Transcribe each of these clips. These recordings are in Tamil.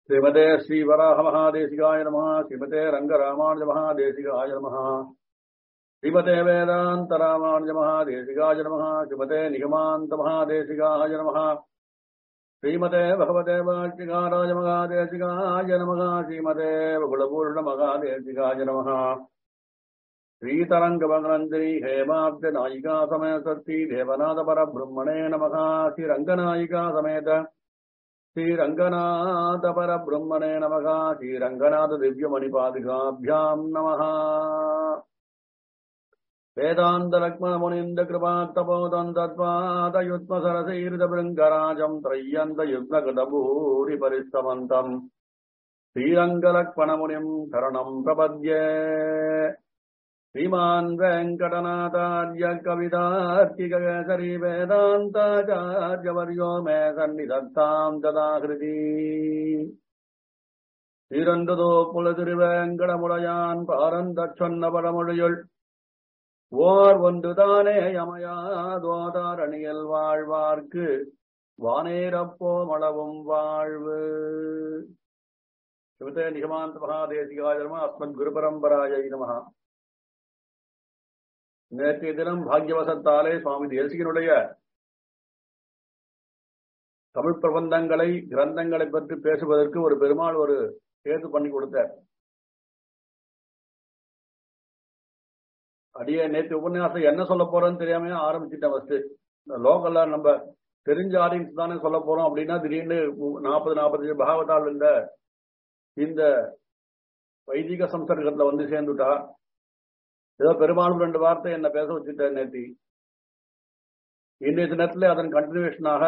ஸ்ரீமதே ஸ்ரீவராக மகாதேசிகாய நம ஸ்ரீமதே ரங்கராமானுஜ மகாதேசிகாய நம ஸ்ரீமதே வேதாந்த ராமானுஜ மகாதேசிகாய நம ஸ்ரீமதே நிகமாந்த மகாதேசிகாய நம ஸ்ரீமதே பகவதே வாக்கிகாராய மகாதேசிகாய நம ஸ்ரீமதே குலபூர்ண மகாதேசிகாய நம श्रीतरङ्गमगनन्दिनी हेमाब्ज नायिका समेत श्री देवनाथ परब्रह्मणे नमः श्रीरङ्गनायिका समेत श्रीरङ्गनाथ परब्रह्मणे नमः श्रीरङ्गनाथ दिव्यमणिपादिकाभ्याम् नमः वेदान्तलक्ष्मणमुनिन्द कृपात्तपोदम् तत्त्वादयुत्मसरसैर्दभृङ्गराजम् त्रय्यन्तयुग्नकृतभूरिपरिस्तमन्तम् श्रीरङ्गलक्ष्मणमुनिम् शरणम् प्रपद्ये श्रीमान् वेङ्कटनाथार्य कवितार्किककेसरी वेदान्ताचार्यवर्यो मे सन्निधत्ताम् तदाकृति இரண்டதோ புலதிருவேங்கடமுடையான் பாரந்தச்சொன்ன படமொழியுள் ஓர் ஒன்றுதானே யமயாதோதாரணியல் வாழ்வார்க்கு வானேரப்போமளவும் வாழ்வு சிவதே நிகமாந்த மகாதேசிகாய நம அஸ்மத் குரு பரம்பராய நம நேற்றைய தினம் பாக்யவசத்தாலே சுவாமி தேசிகனுடைய தமிழ் பிரபந்தங்களை கிரந்தங்களை பற்றி பேசுவதற்கு ஒரு பெருமாள் ஒரு ஏது பண்ணி கொடுத்தார் அடியே நேற்று உபன்யாசம் என்ன சொல்ல போறோம்னு தெரியாம ஆரம்பிச்சுட்டேன் ஃபர்ஸ்ட் லோக்கல்ல நம்ம தெரிஞ்ச ஆடியன்ஸ் தானே சொல்ல போறோம் அப்படின்னா திடீர்னு நாற்பது நாற்பத்தஞ்சு பாகவதால் இந்த இந்த வைதிக சம்சர்க்கத்துல வந்து சேர்ந்துட்டா ஏதோ பெரும்பாலும் ரெண்டு வார்த்தை என்ன பேச வச்சுட்டேன் நேத்தி இன்றைய தினத்துல அதன் கண்டினியூஷனாக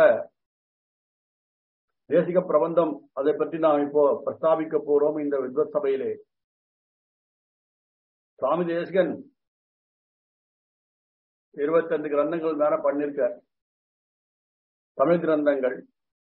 தேசிக பிரபந்தம் அதை பற்றி நாம் இப்போ பிரஸ்தாபிக்க போறோம் இந்த வித்வத் சபையிலே சுவாமி தேசிகன் இருபத்தஞ்சு கிரந்தங்கள் மேல பண்ணிருக்க தமிழ் கிரந்தங்கள்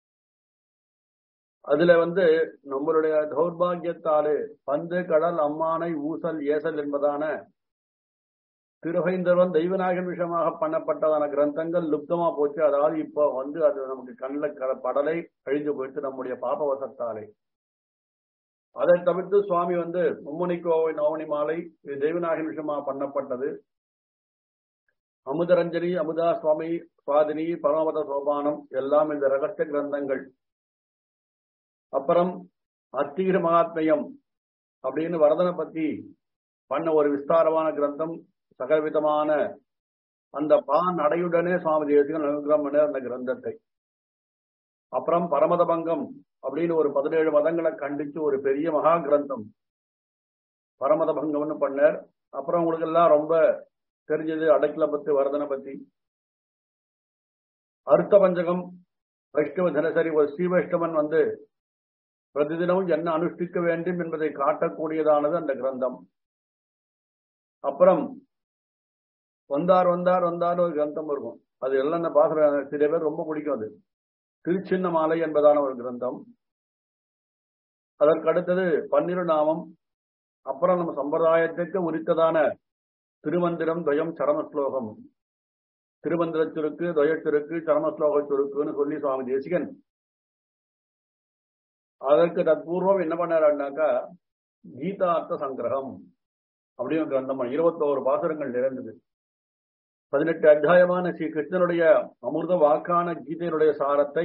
அதுல வந்து நம்மளுடைய தௌர்பாகியத்தாலே பந்து கடல் அம்மானை ஊசல் ஏசல் என்பதான திருவைந்தவன் தெய்வநாயகன் விஷயமாக பண்ணப்பட்டதான கிரந்தங்கள் லுப்தமா போச்சு அதாவது இப்போ வந்து அது நமக்கு கண்ணில் படலை அழிஞ்சு போயிட்டு நம்முடைய பாபவசத்தாலே அதை தவிர்த்து சுவாமி வந்து மும்முனி கோவை நவனி மாலை இது தெய்வநாயகன் விஷயமாக பண்ணப்பட்டது அமுதரஞ்சனி அமுதா சுவாமி சுவாதினி பரமபத சோபானம் எல்லாம் இந்த ரகசிய கிரந்தங்கள் அப்புறம் அத்திகிர மகாத்மியம் அப்படின்னு வரதனை பத்தி பண்ண ஒரு விஸ்தாரமான கிரந்தம் சகலவிதமான அந்த பான் அடையுடனே சுவாமி தேசிகன் அனுகிரகம் பண்ண அந்த கிரந்தத்தை அப்புறம் பரமத பங்கம் அப்படின்னு ஒரு பதினேழு மதங்களை கண்டிச்சு ஒரு பெரிய மகா கிரந்தம் பரமத பங்கம்னு பண்ணார் அப்புறம் உங்களுக்கு எல்லாம் ரொம்ப தெரிஞ்சது அடக்கில பத்தி வரதனை பத்தி அர்த்த பஞ்சகம் வைஷ்ணவ தினசரி ஒரு ஸ்ரீ வைஷ்ணவன் வந்து பிரதிதினமும் என்ன அனுஷ்டிக்க வேண்டும் என்பதை காட்டக்கூடியதானது அந்த கிரந்தம் அப்புறம் வந்தார் வந்தார் வந்தார் ஒரு கிரந்தம் இருக்கும் அது எல்லாம் இந்த பாசுர சில பேர் ரொம்ப பிடிக்கும் அது திருச்சின்ன மாலை என்பதான ஒரு கிரந்தம் அதற்கு அடுத்தது பன்னிரு நாமம் அப்புறம் நம்ம சம்பிரதாயத்திற்கு உரித்ததான திருமந்திரம் துவயம் சரம ஸ்லோகம் திருமந்திர சுருக்கு துவய சுருக்கு சரம ஸ்லோக சுருக்குன்னு சொல்லி சுவாமி தேசிகன் அதற்கு தற்பூர்வம் என்ன பண்ணாருனாக்கா கீதார்த்த சங்கிரகம் அப்படின்னு கிரந்தம் இருபத்தோரு பாசுரங்கள் நிறைந்தது பதினெட்டு அத்தியாயமான ஸ்ரீ கிருஷ்ணனுடைய அமிர்த வாக்கான கீதையினுடைய சாரத்தை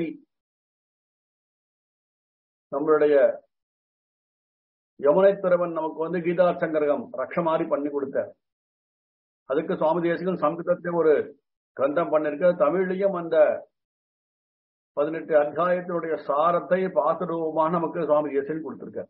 நம்மளுடைய யமுனை துறவன் நமக்கு வந்து கீதா சங்கரகம் ரக்ஷ மாதிரி பண்ணி கொடுத்தார் அதுக்கு சுவாமி தேசிகன் சங்கீதத்தை ஒரு கிரந்தம் பண்ணிருக்க தமிழ்லையும் அந்த பதினெட்டு அத்தியாயத்தினுடைய சாரத்தை பாசுரூபமாக நமக்கு சுவாமி தேசிகன் கொடுத்திருக்கார்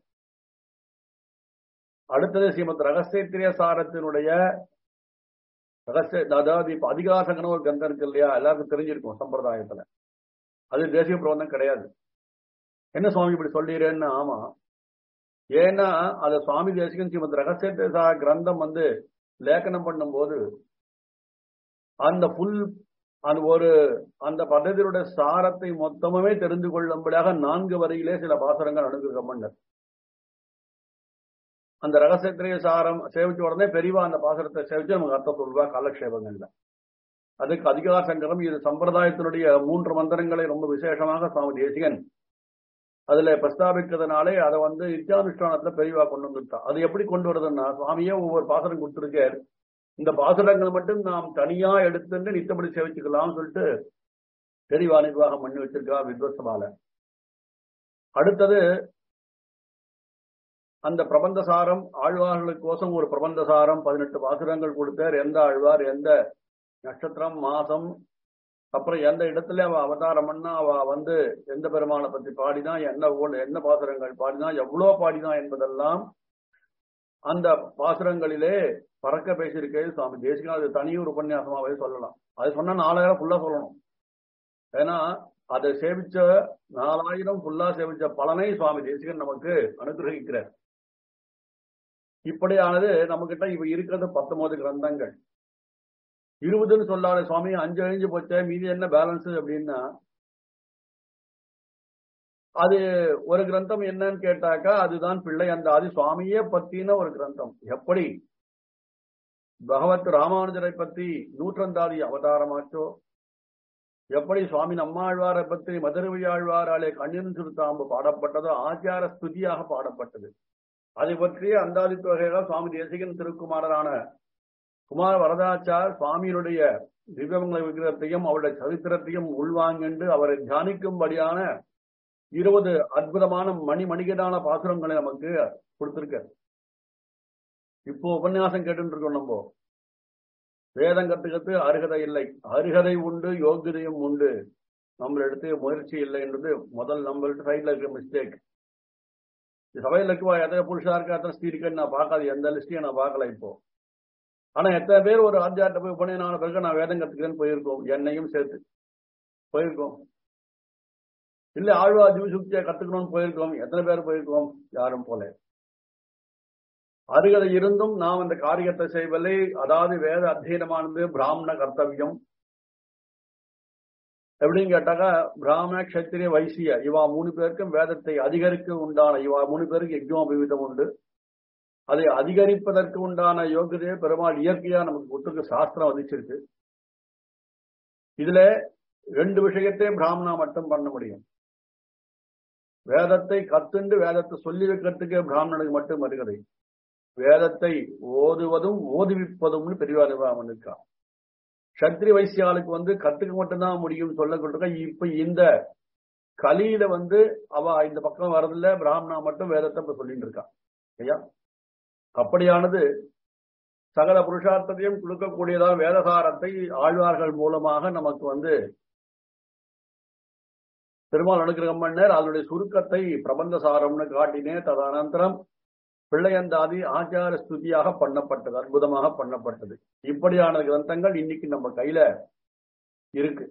அடுத்தது ஸ்ரீமத் ரகசியத்திரிய சாரத்தினுடைய ரகசிய அதாவது இப்ப அதிகாசங்கன ஒரு கந்தம் இருக்கு இல்லையா எல்லாருக்கும் தெரிஞ்சிருக்கும் சம்பிரதாயத்துல அது தேசிய பிரபந்தம் கிடையாது என்ன சுவாமி இப்படி சொல்லிடுறேன்னு ஆமா ஏன்னா அது சுவாமி தேசிகன் ஸ்ரீமத் ரகசிய கிரந்தம் வந்து லேக்கனம் பண்ணும்போது அந்த புல் அந்த ஒரு அந்த பദ്ധதியுடைய சாரத்தை மொத்தமுமே தெரிந்து கொள்ளும்படியாக நான்கு வரையிலே சில பாசரங்கள் அனுகிரகம் பண்ணது அந்த ரகசியத்திலேயே சாரம் சேவிச்ச உடனே பெரியவா அந்த பாசனத்தை சேவிச்சு நமக்கு அர்த்தம் சொல்வா காலக்ஷேபங்கள்ல அதுக்கு அதிகார சங்கரம் இது சம்பிரதாயத்தினுடைய மூன்று மந்திரங்களை ரொம்ப விசேஷமாக சுவாமி தேசிகன் அதுல பிரஸ்தாபிக்கிறதுனாலே அதை வந்து நித்தியானுஷ்டானத்துல பெரியவா கொண்டு வந்துட்டான் அது எப்படி கொண்டு வருதுன்னா சுவாமியே ஒவ்வொரு பாசனம் கொடுத்துருக்கார் இந்த பாசனங்கள் மட்டும் நாம் தனியா எடுத்துட்டு நித்தப்படி சேவிச்சுக்கலாம்னு சொல்லிட்டு பெரியவா நிர்வாகம் பண்ணி வச்சிருக்கா வித்வசபால அடுத்தது அந்த பிரபந்தசாரம் ஆழ்வார்களுக்கோசம் ஒரு பிரபந்தசாரம் பதினெட்டு பாசுரங்கள் கொடுத்தார் எந்த ஆழ்வார் எந்த நட்சத்திரம் மாசம் அப்புறம் எந்த இடத்துல அவ அவதாரம் பண்ணா அவ வந்து எந்த பெருமாளை பத்தி பாடினா என்ன ஊழ் என்ன பாசுரங்கள் பாடினா எவ்வளவு பாடினா என்பதெல்லாம் அந்த பாசுரங்களிலே பறக்க பேசியிருக்கே சுவாமி தேசிகா அது தனி ஒரு உபன்யாசமாவே சொல்லலாம் அது சொன்னா நாலாயிரம் ஃபுல்லா சொல்லணும் ஏன்னா அதை சேவிச்ச நாலாயிரம் ஃபுல்லா சேவிச்ச பலனை சுவாமி தேசிகன் நமக்கு அனுகிரகிக்கிறார் இப்படியானது நம்ம கிட்ட இப்ப இருக்கிறது பத்தொன்பது கிரந்தங்கள் இருபதுன்னு சொல்லாத சுவாமி அஞ்சு அழிஞ்சு போச்சே மீதி என்ன பேலன்ஸ் அப்படின்னா அது ஒரு கிரந்தம் என்னன்னு கேட்டாக்கா அதுதான் பிள்ளை அந்த அது சுவாமியே பத்தின ஒரு கிரந்தம் எப்படி பகவத் ராமானுஜரை பத்தி நூற்றந்தாதி அவதாரமாச்சோ எப்படி சுவாமி நம்மாழ்வாரை பற்றி மதுரவியாழ்வாராலே கண்ணின் சுருத்தாம்பு பாடப்பட்டதோ ஆச்சார ஸ்துதியாக பாடப்பட்டது அதை பற்றிய அந்தாதித்து வகையாக சுவாமி தேசிகன் திருக்குமாரரான குமார வரதாச்சார் சுவாமியினுடைய திவ்யமங்கல விக்கிரகத்தையும் அவருடைய சரித்திரத்தையும் உள்வாங்கிண்டு அவரை தியானிக்கும்படியான இருபது அற்புதமான மணி மணிகடான பாசுரங்களை நமக்கு கொடுத்திருக்க இப்போ உபன்யாசம் கேட்டு இருக்கோம் நம்ம வேதம் கத்துக்கிறது அருகதை இல்லை அருகதை உண்டு யோகியதையும் உண்டு நம்மளிடத்து முயற்சி இல்லை என்றது முதல் நம்மள்ட்ட சைட்ல இருக்கிற மிஸ்டேக் சபையில் இருக்குவா எத்தனை புருஷா இருக்கா எத்தனை ஸ்திரீ இருக்குன்னு நான் பார்க்காது எந்த லிஸ்டையும் நான் பார்க்கல இப்போ ஆனா எத்தனை பேர் ஒரு ஆத்தியார்ட்ட போய் பண்ணி நான் பிறகு நான் வேதம் கத்துக்கிறேன்னு போயிருக்கோம் என்னையும் சேர்த்து போயிருக்கோம் இல்ல ஆழ்வா ஜீவசுக்தியை கத்துக்கணும்னு போயிருக்கோம் எத்தனை பேர் போயிருக்கோம் யாரும் போல அருகதை இருந்தும் நாம் அந்த காரியத்தை செய்வதில்லை அதாவது வேத அத்தியனமானது பிராமண கர்த்தவியம் எப்படின்னு கேட்டாக்கா பிராமண கஷத்திரிய வைசிய இவா மூணு பேருக்கும் வேதத்தை அதிகரிக்க உண்டான இவா மூணு பேருக்கு யஜ்னோபவீதம் உண்டு அதை அதிகரிப்பதற்கு உண்டான யோகியதையை பெருமாள் இயற்கையா நமக்கு கொடுத்துருக்கு சாஸ்திரம் வதிச்சிருக்கு இதுல ரெண்டு விஷயத்தை பிராமணா மட்டும் பண்ண முடியும் வேதத்தை கத்துண்டு வேதத்தை சொல்லி வைக்கிறதுக்கு பிராமணனுக்கு மட்டும் வருகிறது வேதத்தை ஓதுவதும் ஓதுவிப்பதும்னு பெரியவா நிர்வாகம் இருக்கா சத்திரி வைசியாளுக்கு வந்து கத்துக்க மட்டும்தான் முடியும் சொல்ல கொடுக்க இப்ப இந்த கலியில வந்து அவ இந்த பக்கம் வரதில்ல பிராமணா மட்டும் வேதத்தை இப்ப சொல்லிட்டு இருக்கா ஐயா அப்படியானது சகல புருஷார்த்தத்தையும் கொடுக்கக்கூடியதான் வேதசாரத்தை ஆழ்வார்கள் மூலமாக நமக்கு வந்து பெருமாள் அனுகிரகம் பண்ணார் அதனுடைய சுருக்கத்தை பிரபந்த சாரம்னு காட்டினே ததனந்தரம் பிள்ளையந்தாதி ஆச்சார ஸ்துதியாக பண்ணப்பட்டது அற்புதமாக பண்ணப்பட்டது இப்படியான கிரந்தங்கள் இன்னைக்கு நம்ம கையில இருக்கு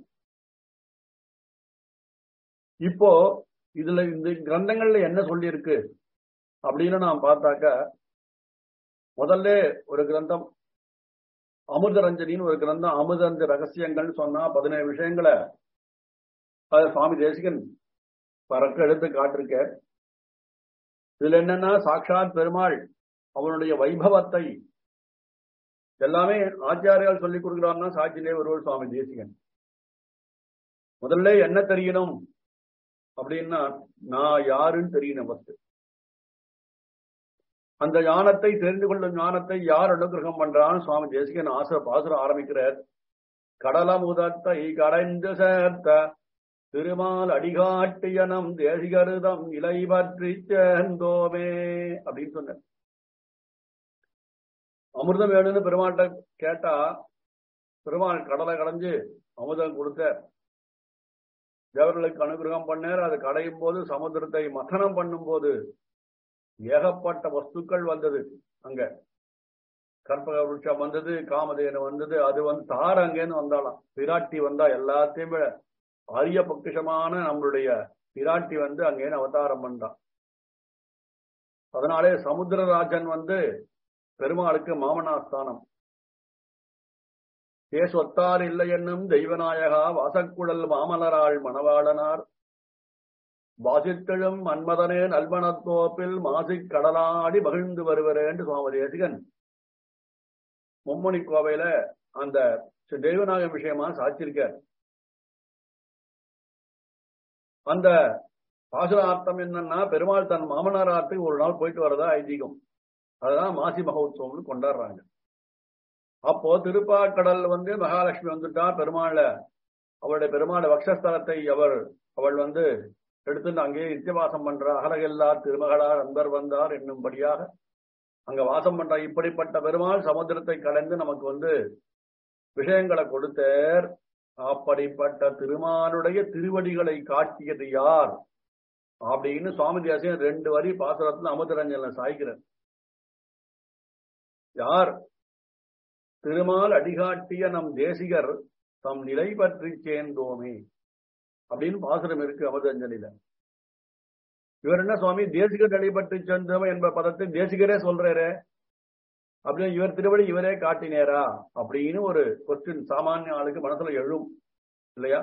இப்போ இதுல இந்த கிரந்தங்கள்ல என்ன சொல்லியிருக்கு அப்படின்னு நாம் பார்த்தாக்க முதல்ல ஒரு கிரந்தம் அமிர்தரஞ்சனின்னு ஒரு கிரந்தம் அமிர்தரஞ்ச ரகசியங்கள்னு சொன்னா பதினேழு விஷயங்களை அது சுவாமி தேசிகன் பறக்க எடுத்து காட்டிருக்க இதுல என்னன்னா சாட்சாத் பெருமாள் அவனுடைய வைபவத்தை எல்லாமே ஆச்சாரியால் சொல்லிக் கொடுக்கிறான்னா சாட்சியிலே ஒருவர் சுவாமி தேசிகன் முதல்ல என்ன தெரியணும் அப்படின்னா நான் யாருன்னு தெரியணும் ஃபர்ஸ்ட் அந்த ஞானத்தை தெரிந்து கொள்ளும் ஞானத்தை யார் அனுகிரகம் பண்றான்னு சுவாமி தேசிகன் ஆசை பாசுரம் ஆரம்பிக்கிறார் கடலமுதத்தை கடைந்து சேர்த்த திருமால் அடிகாட்டியனம் தேசிகருதம் இலை பற்றி சேர்ந்தோமே அப்படின்னு சொன்ன அமிர்தம் வேணும்னு பெருமாள்கிட்ட கேட்டா பெருமாள் கடலை கடைஞ்சு அமிர்தம் கொடுத்த தேவர்களுக்கு அனுகிரகம் பண்ணார் அது கடையும் போது சமுத்திரத்தை மதனம் பண்ணும் போது ஏகப்பட்ட வஸ்துக்கள் வந்தது அங்க கற்பக விருட்சம் வந்தது காமதேனு வந்தது அது வந்து தார அங்கேன்னு வந்தாலாம் பிராட்டி வந்தா எல்லாத்தையும் விட அரிய பொக்கிஷமான நம்மளுடைய பிராட்டி வந்து அங்கேன்னு அவதாரம் பண்றான் அதனாலே சமுத்திரராஜன் வந்து பெருமாளுக்கு மாமனாஸ்தானம் தேசொத்தார் இல்லை என்னும் தெய்வநாயகா வாசக்குழல் மாமலராள் மணவாளனார் வாசித்தெழும் மன்மதனே நல்மணத்தோப்பில் மாசிக் கடலாடி மகிழ்ந்து வருவரேன்னு சுவாமி தேசிகன் மும்மணி கோவையில அந்த தெய்வநாயகம் விஷயமா சாட்சியிருக்கார் அந்த பாசுரார்த்தம் என்னன்னா பெருமாள் தன் மாமனார் ஆத்துக்கு ஒரு நாள் போயிட்டு வரதா ஐதீகம் அதுதான் மாசி மகோத்சவம்னு கொண்டாடுறாங்க அப்போ திருப்பாக்கடல் வந்து மகாலட்சுமி வந்துட்டா பெருமாள அவளுடைய பெருமாள் வக்ஷஸ்தலத்தை அவர் அவள் வந்து எடுத்துட்டு அங்கேயே நித்தியவாசம் பண்ற அகலகெல்லார் திருமகளார் அன்பர் வந்தார் என்னும்படியாக அங்க வாசம் பண்ற இப்படிப்பட்ட பெருமாள் சமுத்திரத்தை கடந்து நமக்கு வந்து விஷயங்களை கொடுத்தார் அப்படிப்பட்ட திருமாலுடைய திருவடிகளை காட்டியது யார் அப்படின்னு சுவாமி தேசியம் ரெண்டு வரி பாசுரத்துல அமுதரஞ்சல சாய்க்கிறார் யார் திருமால் அடிகாட்டிய நம் தேசிகர் தம் நிலை பற்றி சேர்ந்தோமே அப்படின்னு பாசுரம் இருக்கு அமுதஞ்சலில இவர் என்ன சுவாமி தேசிகர் நிலை பற்றி சேர்ந்தோமே என்ப பதத்தை தேசிகரே சொல்றாரு அப்படின்னு இவர் திருவடி இவரே காட்டினேரா அப்படின்னு ஒரு கொஸ்டின் சாமானிய ஆளுக்கு மனசுல எழும் இல்லையா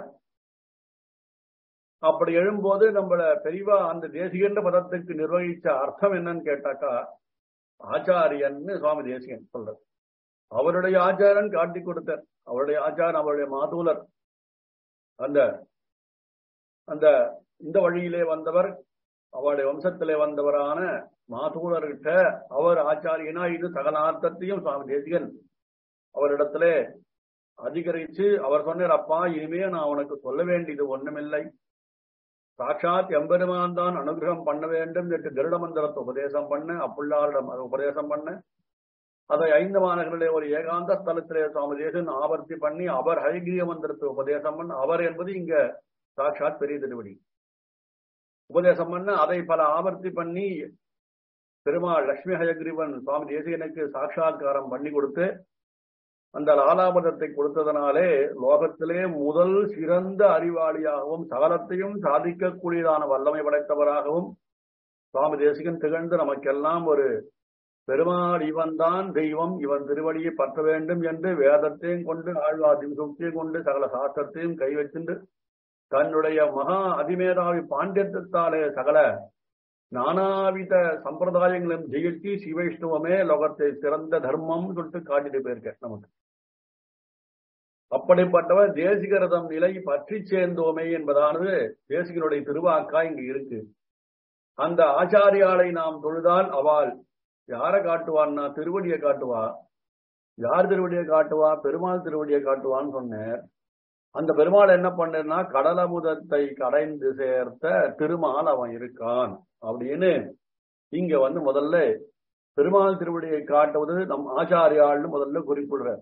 அப்படி எழும்போது நம்மள பெரியவா அந்த தேசிகன்ற பதத்துக்கு நிர்வகிச்ச அர்த்தம் என்னன்னு கேட்டாக்கா ஆச்சாரியன்னு சுவாமி தேசிகன் சொல்றார் அவருடைய ஆச்சாரன் காட்டி கொடுத்தார் அவருடைய ஆச்சாரன் அவருடைய மாதூலர் அந்த அந்த இந்த வழியிலே வந்தவர் அவருடைய வம்சத்திலே வந்தவரான மாதூலர்கிட்ட அவர் ஆச்சாரியனா இது சகலார்த்தத்தையும் சுவாமி தேசிகன் அவரிடத்திலே அதிகரிச்சு அவர் சொன்னார் அப்பா இனிமே நான் உனக்கு சொல்ல வேண்டியது ஒண்ணுமில்லை சாட்சாத் எம்பெருமான் தான் அனுகிரகம் பண்ண வேண்டும் என்று கருட மந்திரத்தை உபதேசம் பண்ண அப்புள்ளாரிடம் உபதேசம் பண்ண அதை ஐந்து மாநகரிலே ஒரு ஏகாந்த ஸ்தலத்திலே சுவாமி தேசன் ஆவர்த்தி பண்ணி அவர் ஹரிகிரிய மந்திரத்தை உபதேசம் பண்ண அவர் என்பது இங்க சாட்சாத் பெரிய திருவடி உபதேசம் பண்ண அதை பல ஆவர்த்தி பண்ணி பெருமாள் லட்சுமி ஹயக்ரீவன் சுவாமி தேசிகனுக்கு சாட்சாத்காரம் பண்ணி கொடுத்து அந்த லாலாபதத்தை கொடுத்ததனாலே லோகத்திலே முதல் சிறந்த அறிவாளியாகவும் சகலத்தையும் சாதிக்கக்கூடியதான வல்லமை படைத்தவராகவும் சுவாமி தேசிகன் திகழ்ந்து நமக்கெல்லாம் ஒரு பெருமாள் இவன் தான் தெய்வம் இவன் திருவடியை பற்ற வேண்டும் என்று வேதத்தையும் கொண்டு ஆழ்வாதையும் சுக்தியும் கொண்டு சகல சாஸ்திரத்தையும் கை வச்சுண்டு தன்னுடைய மகா அதிமேதாவி பாண்டியத்தாலே சகல நானாவித சம்பிரதாயங்களும் ஜெயிச்சு சிவைஷ்ணவமே லோகத்தை சிறந்த தர்மம் சொல்லிட்டு காட்டிட்டு போயிருக்க நமக்கு அப்படிப்பட்டவர் தேசிகரதம் நிலை பற்றி சேர்ந்தோமே என்பதானது தேசிகனுடைய திருவாக்கா இங்கு இருக்கு அந்த ஆச்சாரியாலை நாம் தொழுதால் அவள் யார காட்டுவான்னா திருவடியை காட்டுவா யார் திருவடியை காட்டுவா பெருமாள் திருவடியை காட்டுவான்னு சொன்னேன் அந்த பெருமாள் என்ன பண்ணா கடலமுதத்தை கடைந்து சேர்த்த திருமால் அவன் இருக்கான் அப்படின்னு இங்க வந்து முதல்ல பெருமாள் திருவடியை காட்டுவது நம் ஆச்சாரியாள்னு முதல்ல குறிப்பிடுற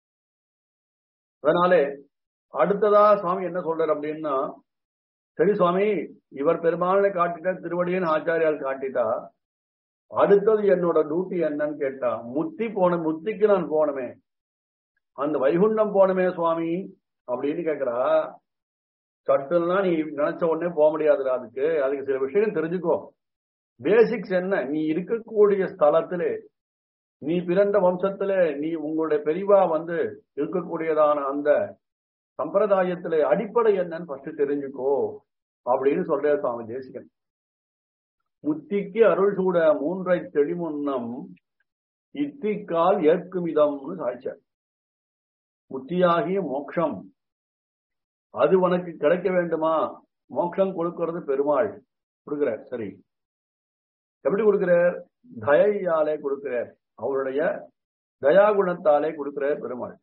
அதனாலே அடுத்ததா சுவாமி என்ன சொல்றார் அப்படின்னா சரி சுவாமி இவர் பெருமாளை காட்டிட்டா திருவடியின் ஆச்சாரியால் காட்டிட்டா அடுத்தது என்னோட டியூட்டி என்னன்னு கேட்டா முத்தி போன முத்திக்கு நான் போனமே அந்த வைகுண்டம் போனமே சுவாமி அப்படின்னு கேக்குறா சட்டுன்னா நீ நினைச்ச உடனே போக முடியாதுடா அதுக்கு அதுக்கு சில விஷயம் தெரிஞ்சுக்கோ பேசிக்ஸ் என்ன நீ இருக்கக்கூடிய ஸ்தலத்திலே நீ பிறந்த வம்சத்திலே நீ உங்களுடைய பெரிவா வந்து இருக்கக்கூடியதான அந்த சம்பிரதாயத்திலே அடிப்படை என்னன்னு ஃபர்ஸ்ட் தெரிஞ்சுக்கோ அப்படின்னு சொல்ற சுவாமி தேசிகன் முத்திக்கு அருள் சூட மூன்றை தெளிமுன்னம் இத்திக்கால் ஏற்கும் இதம்னு சாய்ச்சார் முத்தியாகிய மோட்சம் அது உனக்கு கிடைக்க வேண்டுமா மோட்சம் கொடுக்கிறது பெருமாள் கொடுக்கிறார் சரி எப்படி கொடுக்கிறார் தயையாலே கொடுக்கிறார் அவருடைய தயாகுணத்தாலே கொடுக்கிறார் பெருமாள்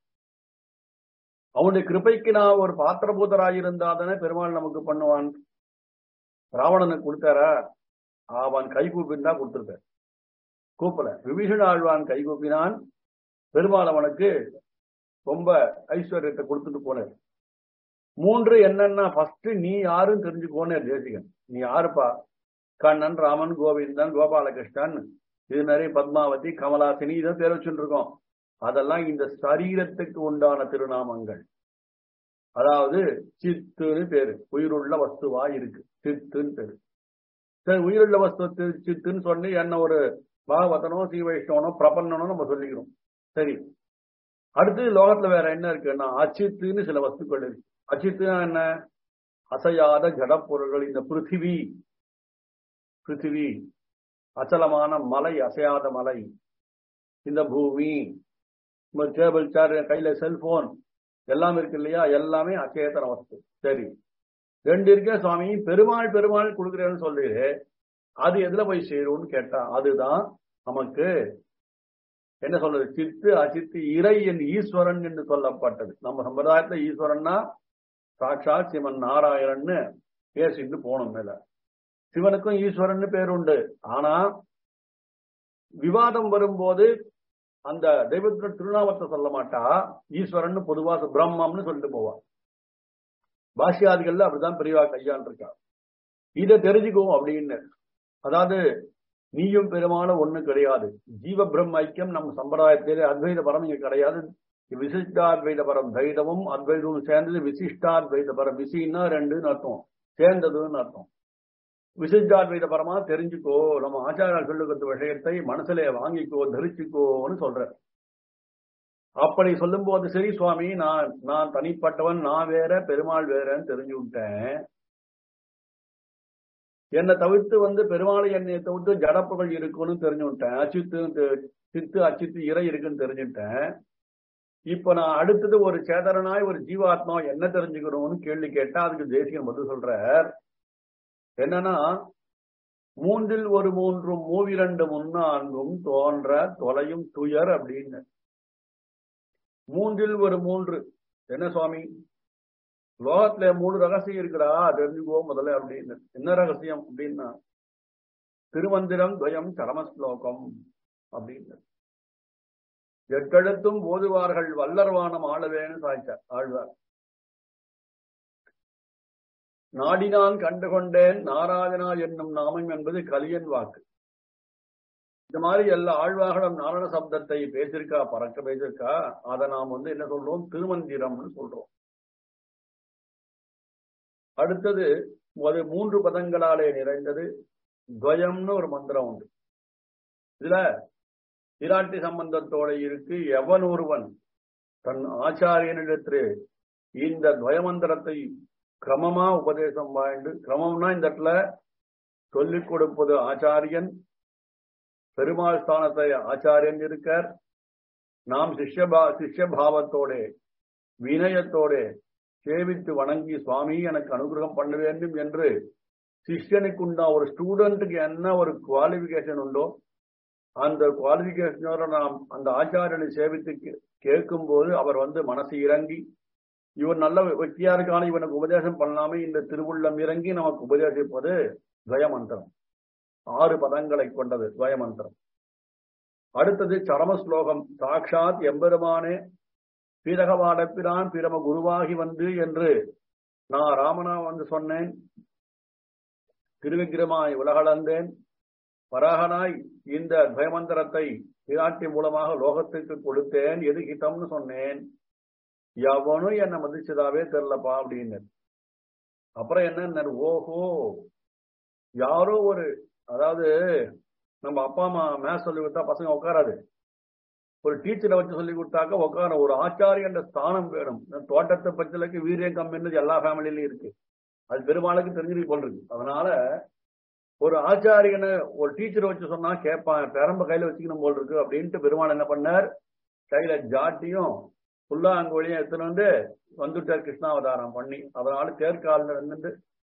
அவனுடைய கிருப்பைக்கு நான் ஒரு பாத்திரபூதராயிருந்தா தானே பெருமாள் நமக்கு பண்ணுவான் ராவணனுக்கு கொடுத்தாரா அவன் கை கூப்பின்னு தான் கொடுத்திருக்க கூப்பல விபீஷண ஆழ்வான் கை கூப்பினான் பெருமாள் அவனுக்கு ரொம்ப ஐஸ்வர்யத்தை கொடுத்துட்டு போனார் மூன்று என்னன்னா ஃபர்ஸ்ட் நீ யாரும் தெரிஞ்சுக்கோனே தேசிகன் நீ யாருப்பா கண்ணன் ராமன் கோவிந்தன் கோபாலகிருஷ்ணன் இது நிறைய பத்மாவதி கமலாசினி இதை பேர் வச்சுட்டு இருக்கோம் அதெல்லாம் இந்த சரீரத்துக்கு உண்டான திருநாமங்கள் அதாவது சித்துன்னு பேரு உயிருள்ள வஸ்துவா இருக்கு சித்துன்னு பேரு சரி உயிருள்ள வஸ்து சித்துன்னு சொல்லி என்ன ஒரு பாகவதனோ ஸ்ரீ வைஷ்ணவனோ பிரபன்னனோ நம்ம சொல்லிக்கிறோம் சரி அடுத்து லோகத்துல வேற என்ன இருக்குன்னா அச்சித்துன்னு சில வஸ்துக்கள் இருக்கு அச்சித்துனா என்ன அசையாத ஜடப்பொருள்கள் இந்த பிருத்திவி பிருத்திவி அச்சலமான மலை அசையாத மலை இந்த பூமி டேபிள் சேர் கையில செல்போன் எல்லாம் இருக்கு இல்லையா எல்லாமே அச்சேதன வஸ்து சரி ரெண்டு இருக்கே சுவாமி பெருமாள் பெருமாள் கொடுக்குறேன்னு சொல்றீரு அது எதுல போய் சேரும்னு கேட்டா அதுதான் நமக்கு என்ன சொல்றது சித்து அச்சித்து இறை என் ஈஸ்வரன் என்று சொல்லப்பட்டது நம்ம சம்பிரதாயத்துல ஈஸ்வரன்னா சாட்சாத் சிவன் நாராயணன்னு பேசிட்டு போனோம் மேல சிவனுக்கும் ஈஸ்வரன் பேர் உண்டு ஆனா விவாதம் வரும்போது அந்த தெய்வத்தின் திருநாமத்தை சொல்ல மாட்டா ஈஸ்வரன் பொதுவா பிரம்மம்னு சொல்லிட்டு போவா பாஷ்யாதிகள்ல அப்படிதான் பெரியவா கையாண்டு இருக்கா இதை தெரிஞ்சுக்கோ அப்படின்னு அதாவது நீயும் பெருமாளும் ஒண்ணு கிடையாது ஜீவ பிரம்ம ஐக்கியம் நம்ம சம்பிரதாயத்திலே அத்வைத பரம் இங்க கிடையாது விசிஷ்டாத்வைத பரம் தைதமும் அத்வைதமும் சேர்ந்தது விசிஷ்டாத்வைத பரம் விசின்னா ரெண்டுன்னு அர்த்தம் சேர்ந்ததுன்னு அர்த்தம் விசிஷ்டாத்வைத பரமா தெரிஞ்சுக்கோ நம்ம ஆச்சாரியால் சொல்லுகிற விஷயத்தை மனசுல வாங்கிக்கோ தரிச்சுக்கோன்னு சொல்ற அப்படி சொல்லும் போது சரி சுவாமி நான் நான் தனிப்பட்டவன் நான் வேற பெருமாள் வேறன்னு தெரிஞ்சு விட்டேன் என்னை தவிர்த்து வந்து பெருமாளை என்னை தவிர்த்து ஜடப்புகள் இருக்குன்னு தெரிஞ்சு விட்டேன் அச்சித்து சித்து அச்சித்து இறை இருக்குன்னு தெரிஞ்சுட்டேன் இப்ப நான் அடுத்தது ஒரு சேதரனாய் ஒரு ஜீவாத்மா என்ன தெரிஞ்சுக்கணும்னு கேள்வி கேட்டா அதுக்கு தேசியம் பதில் சொல்றார் என்னன்னா மூன்றில் ஒரு மூன்றும் மூவிரண்டு முன்னான்கும் தோன்ற தொலையும் துயர் அப்படின்னு மூன்றில் ஒரு மூன்று என்ன சுவாமி லோகத்துல மூணு ரகசியம் இருக்குடா தெரிஞ்சுக்கோ முதல்ல அப்படின்னு என்ன ரகசியம் அப்படின்னா திருமந்திரம் துவயம் சரமஸ்லோகம் அப்படின்னு எட்டெழுத்தும் ஓதுவார்கள் வல்லர்வானம் ஆளவேன்னு சாய்ச்சார் ஆழ்வார் நாடினான் கண்டுகொண்டேன் நாராயணா என்னும் நாமம் என்பது கலியன் வாக்கு இந்த மாதிரி எல்லா ஆழ்வார்களும் நாராயண சப்தத்தை பேசியிருக்கா பறக்க பேசியிருக்கா அதை நாம் வந்து என்ன சொல்றோம் திருமந்திரம்னு சொல்றோம் அடுத்தது ஒரு மூன்று பதங்களாலே நிறைந்தது துவயம்னு ஒரு மந்திரம் உண்டு இதுல விராட்டி சம்பந்தத்தோட இருக்கு எவன் ஒருவன் தன் ஆச்சாரியனிடத்திலே இந்த துவயமந்திரத்தை கிரமமா உபதேசம் வாழ்ந்து கிரமம்னா இந்த இடத்துல சொல்லிக் கொடுப்பது ஆச்சாரியன் பெருமாள் ஸ்தானத்தை ஆச்சாரியன் இருக்கார் நாம் சிஷ்யபா சிஷ்யபாவத்தோட வினயத்தோட சேவித்து வணங்கி சுவாமி எனக்கு அனுகிரகம் பண்ண வேண்டும் என்று சிஷ்யனுக்கு உண்டா ஒரு ஸ்டூடெண்ட்டுக்கு என்ன ஒரு குவாலிபிகேஷன் உண்டோ அந்த குவாலிபிகேஷனோட நாம் அந்த ஆச்சாரியனை சேவித்து கேட்கும் போது அவர் வந்து மனசு இறங்கி இவன் நல்ல வெற்றியா இருக்கான இவனுக்கு உபதேசம் பண்ணலாமே இந்த திருவுள்ளம் இறங்கி நமக்கு உபதேசிப்பது துவயமந்திரம் ஆறு பதங்களை கொண்டது துவயமந்திரம் அடுத்தது சரம ஸ்லோகம் சாட்சாத் எம்பெருமானே பீரகவாடப்பிரான் பிரம குருவாகி வந்து என்று நான் ராமனா வந்து சொன்னேன் திருவிக்கிரமாய் உலகளந்தேன் வராகனாய் இந்த துவயமந்திரத்தை பிராட்டி மூலமாக லோகத்துக்கு கொடுத்தேன் எது ஹிதம்னு சொன்னேன் எவனும் என்ன மதிச்சதாவே தெரிலப்பா அப்படின்னு அப்புறம் என்ன ஓஹோ யாரோ ஒரு அதாவது நம்ம அப்பா அம்மா மேத்ஸ் சொல்லி கொடுத்தா பசங்க உட்காராது ஒரு டீச்சரை வச்சு சொல்லி கொடுத்தாக்க உட்கார ஒரு ஆச்சாரியன்ற ஸ்தானம் வேணும் தோட்டத்தை பச்சலுக்கு வீரியம் கம்மின்றது எல்லா ஃபேமிலியிலும் இருக்கு அது பெருமாளுக்கு தெரிஞ்சிருக்கு போல் இருக்கு அதனால ஒரு ஆச்சாரியனை ஒரு டீச்சரை வச்சு சொன்னா கேட்பான் பெரம்ப கையில வச்சுக்கணும் போல் இருக்கு அப்படின்ட்டு பெருமாள் என்ன பண்ணார் கையில ஜாட்டியும் புல்லாங்கோழியும் எடுத்துன்னு வந்து வந்துட்டார் கிருஷ்ணாவதாரம் பண்ணி அதனால தேர்காலில் இருந்துட்டு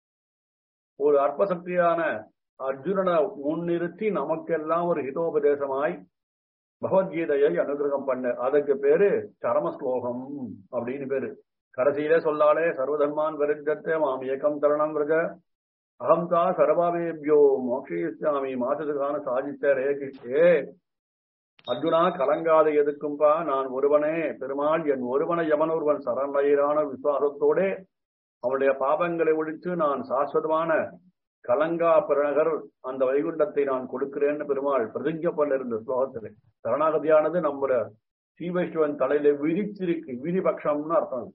ஒரு அற்பசக்தியான அர்ஜுனனை முன்னிறுத்தி நமக்கெல்லாம் ஒரு ஹிதோபதேசமாய் பகவத்கீதையை அனுகிரகம் பண்ண அதுக்கு பேரு சரம ஸ்லோகம் அப்படின்னு பேரு கடைசியிலே சொல்லாலே சர்வதர்மான் விருத்தத்தை மாம் ஏகம் தருணம் விரஜ அகம்தா சர்வாவேபியோ மோக்ஷயிஸ்யாமி மாசத்துக்கான சாதித்த ரே ஏ அர்ஜுனா கலங்காத எதுக்கும்பா நான் ஒருவனே பெருமாள் என் ஒருவனை எவன் ஒருவன் சரணயிரான விசுவாசத்தோடே அவனுடைய பாபங்களை ஒழித்து நான் சாஸ்வதமான கலங்கா பிறநகர் அந்த வைகுண்டத்தை நான் கொடுக்கிறேன்னு பெருமாள் பிரதிஞ்ச பண்ண இருந்த ஸ்லோகத்திலே சரணாகதியானது நம்ம ஸ்ரீவைஷ்ணவன் தலையில விரிச்சிருக்கு விரிபக்ஷம்னு அர்த்தம்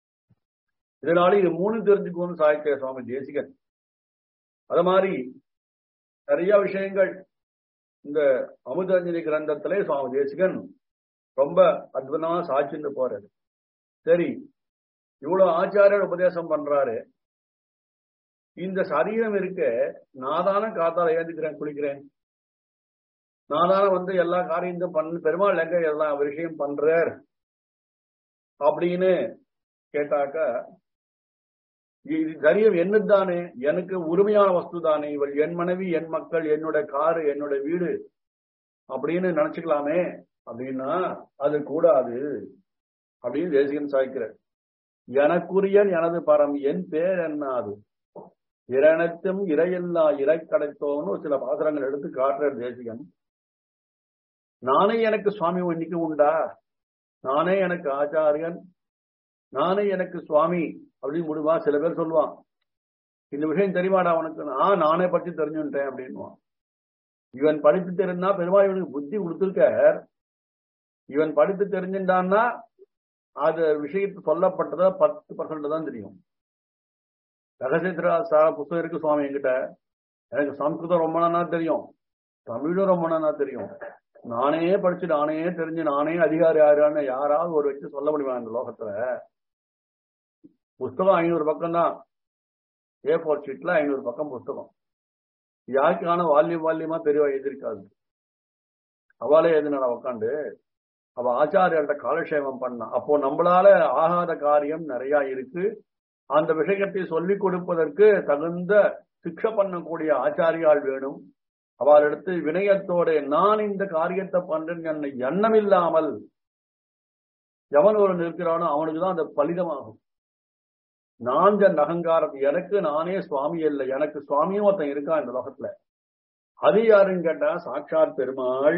இதனால இது மூணு தெரிஞ்சுக்கோன்னு சாய்க்கிய சுவாமி தேசிகன் அது மாதிரி நிறைய விஷயங்கள் இந்த அமுதஞ்சலி கிரந்தத்திலே சுவாமி தேசிகன் ரொம்ப அற்புதமா சாட்சின்னு போறாரு சரி இவ்வளவு ஆச்சாரியர் உபதேசம் பண்றாரு இந்த சரீரம் இருக்க நாதான காத்தால ஏந்துக்கிறேன் குளிக்கிறேன் நாதான வந்து எல்லா காரியத்தையும் பண்ண பெருமாள் எங்க எல்லா விஷயம் பண்றார் அப்படின்னு கேட்டாக்க இது தரியம் என்னதானே எனக்கு உரிமையான வஸ்து தானே இவள் என் மனைவி என் மக்கள் என்னுடைய காரு என்னுடைய வீடு அப்படின்னு நினைச்சுக்கலாமே அப்படின்னா அது கூடாது அப்படின்னு தேசிகன் சாய்க்கிறார் எனக்குரியன் எனது பரம் என் பேர் என்னாது இரணத்தும் இறையில்லா இறை கிடைத்தோன்னு சில பாசுரங்கள் எடுத்து காட்டுறார் தேசிகன் நானே எனக்கு சுவாமி இன்னைக்கு உண்டா நானே எனக்கு ஆச்சாரியன் நானே எனக்கு சுவாமி அப்படின்னு முடிவா சில பேர் சொல்லுவான் இந்த விஷயம் தெரியுமாடா உனக்கு நான் நானே பற்றி தெரிஞ்சுட்டேன் அப்படின்வான் இவன் படித்து தெரிந்தா பெருமாள் இவனுக்கு புத்தி கொடுத்துருக்கார் இவன் படித்து தெரிஞ்சின்றான்னா அது விஷயத்து சொல்லப்பட்டதா பத்து பர்சன்ட் தான் தெரியும் ரகசியத்திரா புத்தகம் இருக்கு சுவாமி என்கிட்ட எனக்கு சம்ஸ்கிருதம் ரொம்ப நாளா தெரியும் தமிழும் ரொம்ப நாளா தெரியும் நானே படிச்சு நானே தெரிஞ்சு நானே அதிகாரி ஆகிறான்னு யாராவது ஒரு வச்சு சொல்ல முடியுமா இந்த லோகத்துல புஸ்தகம் ஐநூறு பக்கம் தான் ஏ ஃபோர் ஷீட்ல ஐநூறு பக்கம் புஸ்தகம் யாருக்கான வால்யூம் வால்யூமா தெரியவா எழுதியிருக்காது அவளே எழுதினா உட்காந்து அவ ஆச்சாரியர்கிட்ட காலக்ஷேமம் பண்ணா அப்போ நம்மளால ஆகாத காரியம் நிறைய இருக்கு அந்த விஷயத்தை சொல்லிக் கொடுப்பதற்கு தகுந்த சிக்ஷ பண்ணக்கூடிய ஆச்சாரியால் வேணும் அவளிடத்து வினயத்தோட நான் இந்த காரியத்தை பண்றேன் என்னை எண்ணம் இல்லாமல் எவன் ஒரு நிற்கிறானோ அவனுக்கு தான் அந்த பலிதமாகும் நான் ஜன் அகங்காரம் எனக்கு நானே சுவாமி இல்லை எனக்கு சுவாமியும் ஒருத்தன் இருக்கான் இந்த லோகத்துல அது யாருன்னு கேட்டா சாட்சாத் பெருமாள்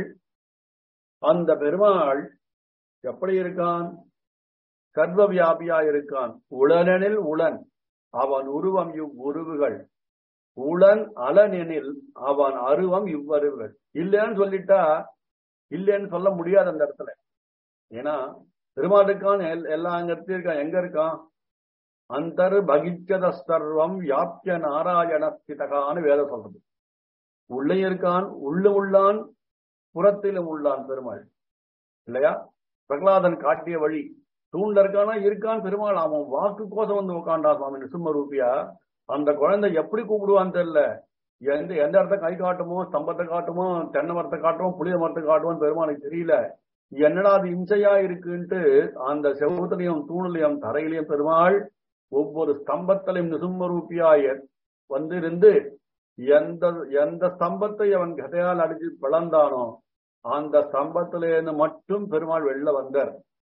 அந்த பெருமாள் எப்படி இருக்கான் சர்வ வியாபியா இருக்கான் உளனெனில் உளன் அவன் உருவம் இவ் உருவுகள் உளன் அலனெனில் அவன் அருவம் இவ்வருவுகள் இல்லைன்னு சொல்லிட்டா இல்லைன்னு சொல்ல முடியாது அந்த இடத்துல ஏன்னா பெருமாள் இருக்கான் எல்லா அங்க இருக்கான் எங்க இருக்கான் அந்தர் பகிச்சத சர்வம் வியாப்திய நாராயண ஸ்திதகான்னு வேதம் சொல்றது உள்ளே இருக்கான் உள்ள உள்ளான் புறத்திலும் உள்ளான் பெருமாள் இல்லையா பிரகலாதன் காட்டிய வழி தூண்ல இருக்கானா இருக்கான் பெருமாள் அவன் வாக்கு கோசம் வந்து உட்காண்டா சுவாமி நிசும்ம ரூபியா அந்த குழந்தை எப்படி கூப்பிடுவான்னு தெரியல எந்த எந்த இடத்த கை காட்டுமோ ஸ்தம்பத்தை காட்டுமோ தென்னை மரத்தை காட்டுமோ புளிய மரத்தை காட்டுமோ பெருமாளுக்கு தெரியல என்னடா அது இம்சையா இருக்குன்ட்டு அந்த செவத்துலையும் தூணிலையும் தரையிலையும் பெருமாள் ஒவ்வொரு ஸ்தம்பத்திலையும் நிசும்ம ரூபியாய வந்திருந்து எந்த எந்த ஸ்தம்பத்தை அவன் கதையால் அடிச்சு பிளந்தானோ அந்த ஸ்தம்பத்திலேருந்து மட்டும் பெருமாள் வெளில வந்தார்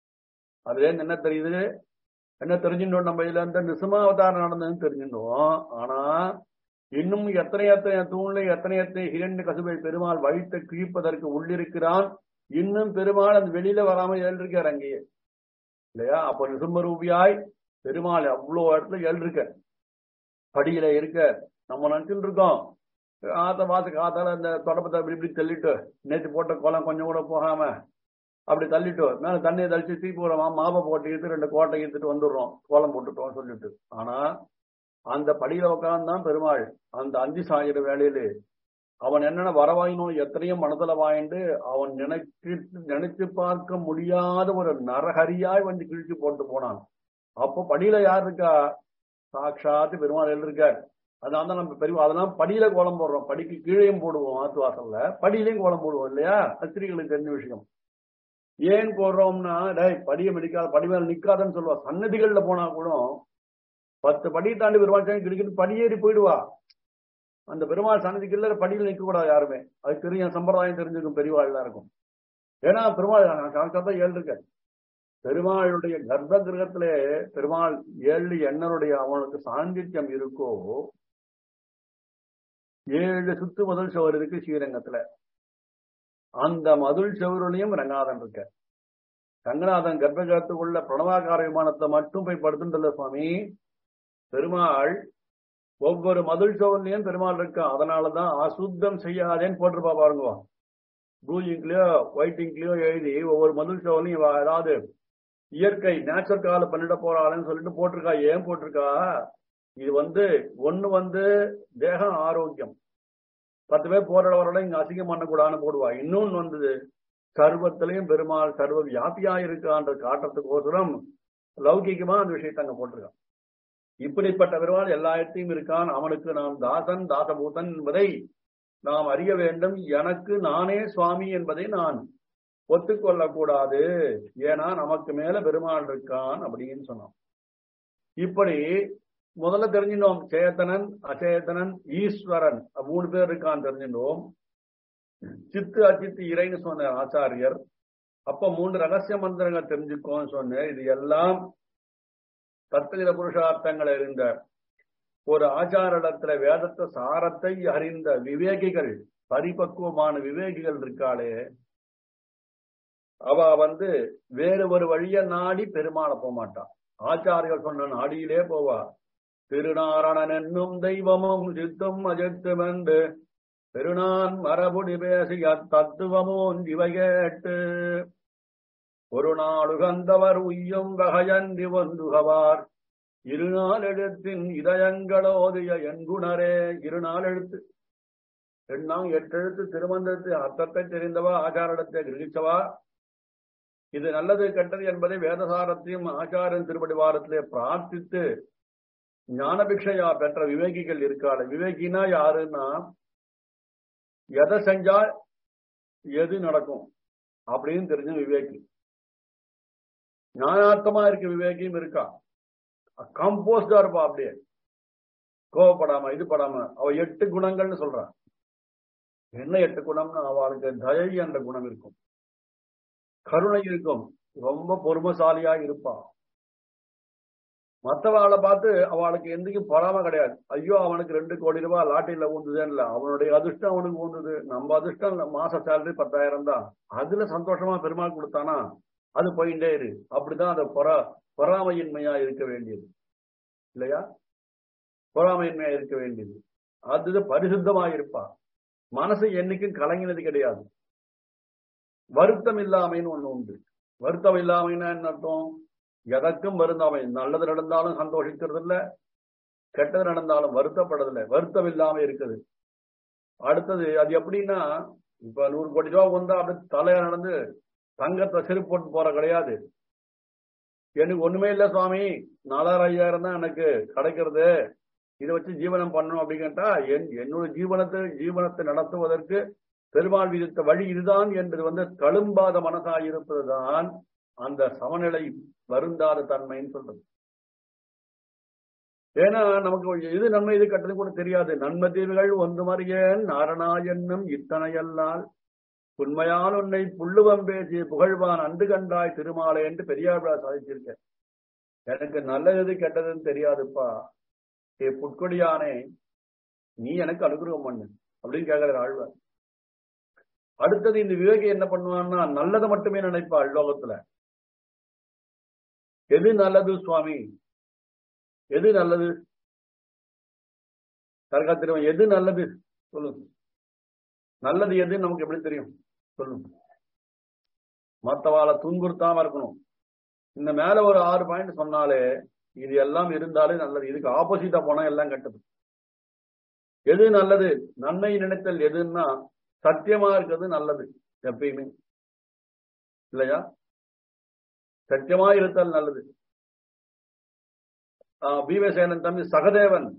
அதுல என்ன தெரியுது என்ன தெரிஞ்சுட்டோம் நம்ம இதுல இருந்து நிசுமாவதாரம் நடந்ததுன்னு தெரிஞ்சுட்டோம் ஆனா இன்னும் எத்தனை எத்தனை தூண்ல எத்தனை எத்தனை இரண்டு கசுபை பெருமாள் வழித்த கிழிப்பதற்கு உள்ளிருக்கிறான் இன்னும் பெருமாள் அந்த வெளியில வராம எழுந்திருக்கார் அங்கேயே இல்லையா அப்ப நிசும்ம ரூபியாய் பெருமாள் அவ்வளவு இடத்துல எழுந்திருக்க படியில இருக்க நம்ம நினைச்சுட்டு இருக்கோம் ஆத்த வாச காத்தால அந்த தொடப்பத்தை இப்படி இப்படி தள்ளிட்டு நேற்று போட்ட குளம் கொஞ்சம் கூட போகாம அப்படி தள்ளிட்டு மேல தண்ணியை தள்ளிச்சு தீப்பு விடுறோம் மாவை போட்டு இழுத்து ரெண்டு கோட்டை இழுத்துட்டு வந்துடுறோம் கோலம் போட்டுட்டோம் சொல்லிட்டு ஆனா அந்த படியில உட்கார்ந்தான் பெருமாள் அந்த அஞ்சு சாயிர வேலையில அவன் என்னென்ன வரவாயினோ எத்தனையோ மனதுல வாய்ந்து அவன் நினைச்சு நினைச்சு பார்க்க முடியாத ஒரு நரஹரியாய் வந்து கிழிச்சு போட்டு போனான் அப்போ படியில யார் இருக்கா சாட்சாத்து பெருமாள் இருக்கார் அதான் நம்ம பெரிய அதெல்லாம் படியில கோலம் போடுறோம் படிக்கு கீழேயும் போடுவோம் ஆத்து வாசல்ல படியிலையும் கோலம் போடுவோம் இல்லையா அஸ்திரிகளுக்கு தெரிஞ்ச விஷயம் ஏன் போடுறோம்னா டேய் படியை மிடிக்காத படி மேல நிக்காதன்னு சொல்லுவா சன்னதிகள்ல போனா கூட பத்து படி தாண்டி பெருமாள் சாமி கிடைக்கிறது படியேறி போயிடுவா அந்த பெருமாள் சன்னதிக்குள்ள படியில் நிக்க கூடாது யாருமே அது தெரியும் சம்பிரதாயம் தெரிஞ்சிருக்கும் பெரியவாள் இருக்கும் ஏன்னா பெருமாள் தான் ஏழு இருக்க பெருமாளுடைய கர்ப்ப கிரகத்திலே பெருமாள் ஏழு எண்ணருடைய அவனுக்கு சாந்தித்யம் இருக்கோ ஏழு சுத்து முதல் சுவர் இருக்கு ஸ்ரீரங்கத்துல அந்த மதுள் செவருலையும் ரங்கநாதன் இருக்க ரங்கநாதன் கர்ப்பகிரகத்துக்குள்ள பிரணவாகார விமானத்தை மட்டும் போய் படுத்துட்டல சுவாமி பெருமாள் ஒவ்வொரு மதுள் சோர்லையும் பெருமாள் இருக்கான் அதனாலதான் அசுத்தம் செய்யாதேன்னு போட்டிருப்பா பாருங்க ப்ளூ இங்க்லயோ ஒயிட் இங்க்லயோ எழுதி ஒவ்வொரு மதுள் சோர்லையும் ஏதாவது இயற்கை நேச்சுரல் கால பண்ணிட போறாளன்னு சொல்லிட்டு போட்டிருக்கா ஏன் போட்டிருக்கா இது வந்து ஒண்ணு வந்து தேகம் ஆரோக்கியம் பத்து பேர் போராட வரல இங்க அசிங்கம் பண்ணக்கூடாதுன்னு போடுவா இன்னொன்னு வந்தது சர்வத்திலையும் பெருமாள் சர்வ வியாபியா இருக்கான்ற காட்டுறதுக்கோசரம் லௌகிகமா அந்த விஷயத்தை அங்க போட்டிருக்கான் இப்படிப்பட்ட பெருமாள் எல்லா இடத்தையும் இருக்கான் அவனுக்கு நாம் தாசன் தாசபூதன் என்பதை நாம் அறிய வேண்டும் எனக்கு நானே சுவாமி என்பதை நான் ஒத்துக்கொள்ளக்கூடாது ஏன்னா நமக்கு மேல பெருமாள் இருக்கான் அப்படின்னு சொன்னான் இப்படி முதல்ல தெரிஞ்சினோம் சேத்தனன் அச்சேதனன் ஈஸ்வரன் மூணு பேர் இருக்கான்னு தெரிஞ்சினோம் சித்து அச்சித்து இறைன்னு சொன்ன ஆச்சாரியர் அப்ப மூன்று ரகசிய மந்திரங்கள் தெரிஞ்சுக்கோன்னு சொன்னேன் இது எல்லாம் தத்துவித புருஷார்த்தங்கள் அறிந்த ஒரு ஆச்சாரிடத்துல வேதத்தை சாரத்தை அறிந்த விவேகிகள் பரிபக்குவமான விவேகிகள் இருக்காளே அவ வந்து வேறு ஒரு வழிய நாடி பெருமாளை போக மாட்டான் ஆச்சாரியர்கள் சொன்ன நாடியிலே போவா திருநாரணன் என்னும் தெய்வமும் சித்தும் அஜித்தும் என்று பெருநான் மரபுடி பேசிய தத்துவமும் இவை கேட்டு ஒரு நாளுகந்தவர் உய்யும் வகையன்றி ஒன்றுகவார் இருநாள் எழுத்தின் இதயங்களோதிய என்குணரே இருநாள் எழுத்து எண்ணாம் எட்டெழுத்து திருமந்திரத்து அர்த்தத்தை தெரிந்தவா ஆச்சாரத்தை கிரகிச்சவா இது நல்லது கெட்டது என்பதை வேதசாரத்தையும் ஆச்சாரன் திருப்படி வாரத்திலே பிரார்த்தித்து ஞானபிக்ஷையா பெற்ற விவேகிகள் இருக்காள் விவேகினா யாருன்னா எதை செஞ்சா எது நடக்கும் அப்படின்னு தெரிஞ்ச விவேகி ஞானார்த்தமா இருக்க விவேகியும் இருக்கா கம்போஸ்டா இருப்பா அப்படியே கோவப்படாம இது படாம அவ எட்டு குணங்கள்னு சொல்றான் என்ன எட்டு குணம்னு அவளுக்கு தயை என்ற குணம் இருக்கும் கருணை இருக்கும் ரொம்ப பொறுமசாலியா இருப்பா மற்றவாளை பார்த்து அவளுக்கு எந்தைக்கும் பொறாம கிடையாது ஐயோ அவனுக்கு ரெண்டு கோடி ரூபாய் லாட்டில ஊந்துதேன்னு இல்ல அவனுடைய அதிர்ஷ்டம் அவனுக்கு ஊந்துது நம்ம அதிர்ஷ்டம் மாச சேலரி பத்தாயிரம் தான் அதுல சந்தோஷமா பெருமாள் கொடுத்தானா அது போயிட்டே இரு அப்படிதான் அந்த பொறா பொறாமையின்மையா இருக்க வேண்டியது இல்லையா பொறாமையின்மையா இருக்க வேண்டியது அது பரிசுத்தமா இருப்பா மனசு என்னைக்கும் கலங்கினது கிடையாது வருத்தம் இல்லாமைன்னு ஒண்ணு உண்டு வருத்தம் இல்லாமைன்னா என்ன அர்த்தம் எதற்கும் வருந்தாமை நல்லது நடந்தாலும் சந்தோஷிக்கிறது இல்ல கெட்டது நடந்தாலும் வருத்தப்படுறதில்ல வருத்தம் இல்லாம இருக்குது அடுத்தது அது எப்படின்னா இப்ப நூறு கோடி ரூபா வந்தா அப்படி தலையா நடந்து தங்கத்தை செருப்பு போட்டு போற கிடையாது எனக்கு ஒண்ணுமே இல்ல சுவாமி நாலாயிரம் ஐயாயிரம் தான் எனக்கு கிடைக்கிறது இதை வச்சு ஜீவனம் பண்ணணும் அப்படிங்கிட்டா என் என்னோட ஜீவனத்தை ஜீவனத்தை நடத்துவதற்கு பெருமாள் விதித்த வழி இதுதான் என்பது வந்து தழும்பாத மனசாய் இருப்பதுதான் அந்த சமநிலை வருந்தாத தன்மைன்னு சொல்றது ஏன்னா நமக்கு இது நன்மை இது கட்டது கூட தெரியாது நன்மை தீவுகள் ஒன்று மறியேன் நாரணா என்னும் இத்தனையல்லால் உண்மையால் உன்னை புள்ளுவம் பேசி புகழ்வான் அன்று கண்டாய் திருமாலை என்று பெரியார் சாதிச்சிருக்க எனக்கு நல்லது கெட்டதுன்னு தெரியாதுப்பா ஏ புட்கொடியானே நீ எனக்கு அனுகிரகம் பண்ணு அப்படின்னு கேட்கிறார் ஆழ்வார் அடுத்தது இந்த விவேகி என்ன பண்ணுவான்னா நல்லதை மட்டுமே நினைப்பாள் லோகத்துல எது நல்லது சுவாமி எது நல்லது தர்கா தெரியும் எது நல்லது சொல்லுங்க நல்லது எது நமக்கு எப்படி தெரியும் சொல்லுங்க மத்தவாளை துன்புறுத்தாம இருக்கணும் இந்த மேல ஒரு ஆறு பாயிண்ட் சொன்னாலே இது எல்லாம் இருந்தாலே நல்லது இதுக்கு ஆப்போசிட்டா போனா எல்லாம் கெட்டது எது நல்லது நன்மை நினைத்தல் எதுன்னா சத்தியமா இருக்கிறது நல்லது எப்பயுமே இல்லையா சத்தியமா இருத்தல் நல்லது பீமசேனன் தம்பி சகதேவன்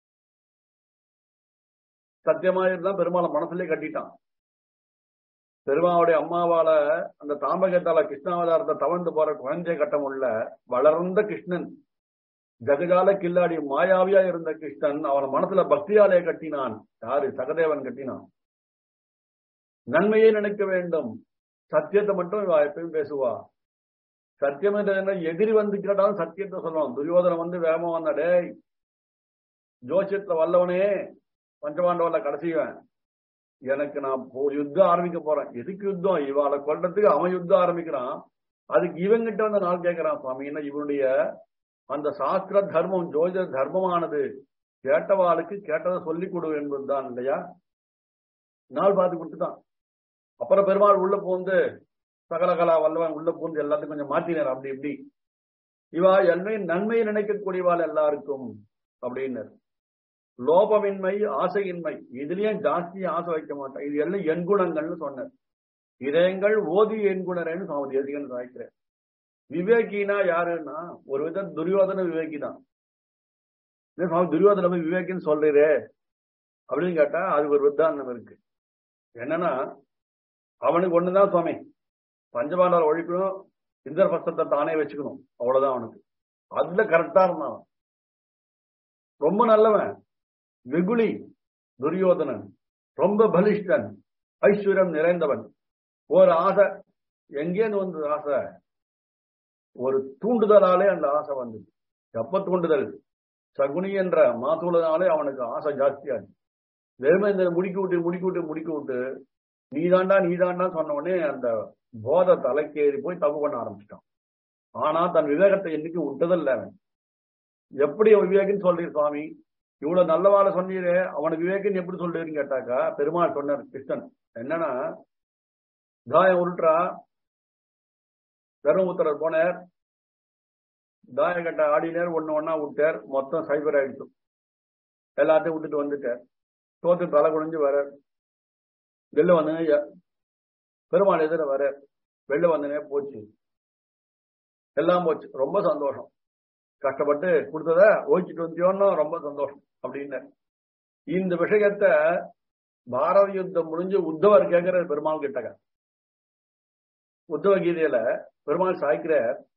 சத்தியமா இருந்தா பெருமாளை மனசுலயே கட்டிட்டான் பெருமாவுடைய அம்மாவால அந்த தாம்பகத்தால கிருஷ்ணாவதாரத்தை தவழ்ந்து போற குழந்தைய கட்ட முடியல வளர்ந்த கிருஷ்ணன் ஜகஜால கில்லாடி மாயாவியா இருந்த கிருஷ்ணன் அவன் மனசுல பக்தியாலே கட்டினான் யாரு சகதேவன் கட்டினான் நன்மையை நினைக்க வேண்டும் சத்தியத்தை மட்டும் இவ எப்பயும் பேசுவா சத்தியம் என்ன எதிரி வந்து கேட்டாலும் சத்தியத்தை சொல்லணும் துரியோதனம் வந்து வேகமா வந்தா டேய் ஜோசியத்துல வல்லவனே பஞ்சபாண்டவல்ல கடைசிவன் எனக்கு நான் யுத்தம் ஆரம்பிக்க போறேன் எதுக்கு யுத்தம் இவாளை கொல்றதுக்கு அவன் யுத்தம் ஆரம்பிக்கிறான் அதுக்கு இவங்கிட்ட வந்து நாள் கேட்கிறான் சுவாமி என்ன இவனுடைய அந்த சாஸ்திர தர்மம் ஜோதிட தர்மமானது கேட்டவாளுக்கு கேட்டதை சொல்லிக் கொடு என்பதுதான் இல்லையா நாள் பார்த்து கொடுத்துட்டான் அப்புறம் பெருமாள் உள்ள போந்து சகலகலா வல்லவன் உள்ள பூந்து எல்லாத்தையும் கொஞ்சம் மாத்தினார் அப்படி இப்படி இவா என்னை நன்மை நினைக்கக்கூடியவாள் எல்லாருக்கும் அப்படின்னு லோபமின்மை ஆசையின்மை இதுலயும் ஜாஸ்தி ஆசை வைக்க மாட்டேன் இது எல்லாம் எண்குணங்கள்னு சொன்னார் இதயங்கள் ஓதி எண்குணரேன்னு சுவாமி தேசிகன் சாய்க்கிறேன் விவேகினா யாருன்னா ஒரு வித துரியோதன விவேகி தான் சுவாமி துரியோதன விவேகின்னு சொல்றீரே அப்படின்னு கேட்டா அது ஒரு வித்தாந்தம் இருக்கு என்னன்னா அவனுக்கு ஒண்ணுதான் சுவாமி பஞ்சபாண்டவர் ஒழிக்கணும் இந்திர பஸ்தத்தை தானே வச்சுக்கணும் அவ்வளவுதான் அவனுக்கு அதுல கரெக்டா இருந்தான் ரொம்ப நல்லவன் வெகுளி துரியோதனன் ரொம்ப பலிஷ்டன் ஐஸ்வர்யம் நிறைந்தவன் ஒரு ஆசை எங்கேன்னு வந்தது ஆசை ஒரு தூண்டுதலாலே அந்த ஆசை வந்தது எப்ப தூண்டுதல் சகுனி என்ற மாத்துள்ளதாலே அவனுக்கு ஆசை ஜாஸ்தியாச்சு வெறுமை இந்த முடிக்கி விட்டு முடிக்கி விட்டு முடிக்கி விட்டு நீதாண்டா நீதாண்டா சொன்ன உடனே அந்த போதை தலைக்கேறி போய் தப்பு பண்ண ஆரம்பிச்சிட்டான் ஆனா தன் விவேகத்தை என்னைக்கு விட்டதில்ல அவன் எப்படி விவேகன்னு சொல்றீர் சுவாமி இவ்வளவு நல்லவாள சொன்னீரே அவனுக்கு விவேகன்னு எப்படி சொல்றீன்னு கேட்டாக்கா பெருமாள் சொன்னார் கிருஷ்ணன் என்னன்னா தாயம் உருட்டுறா தர்மபுத்திரர் போனார் தாயக்கட்டை ஆடினார் ஒண்ணு ஒன்னா விட்டார் மொத்தம் சைபர் ஆயிடுச்சு எல்லாத்தையும் விட்டுட்டு வந்துட்டார் தோத்து தலை குனிஞ்சு வர வெளில வந்து பெருமாள் எதிர வர வெளில வந்தனே போச்சு எல்லாம் போச்சு ரொம்ப சந்தோஷம் கஷ்டப்பட்டு கொடுத்தத ஓய்ச்சிட்டு வந்தியோன்னா ரொம்ப சந்தோஷம் அப்படின்னு இந்த விஷயத்த பாரத யுத்தம் முடிஞ்சு உத்தவர் கேட்கிற பெருமாள் கிட்டக உத்தவ கீதையில பெருமாள் சாய்க்கிற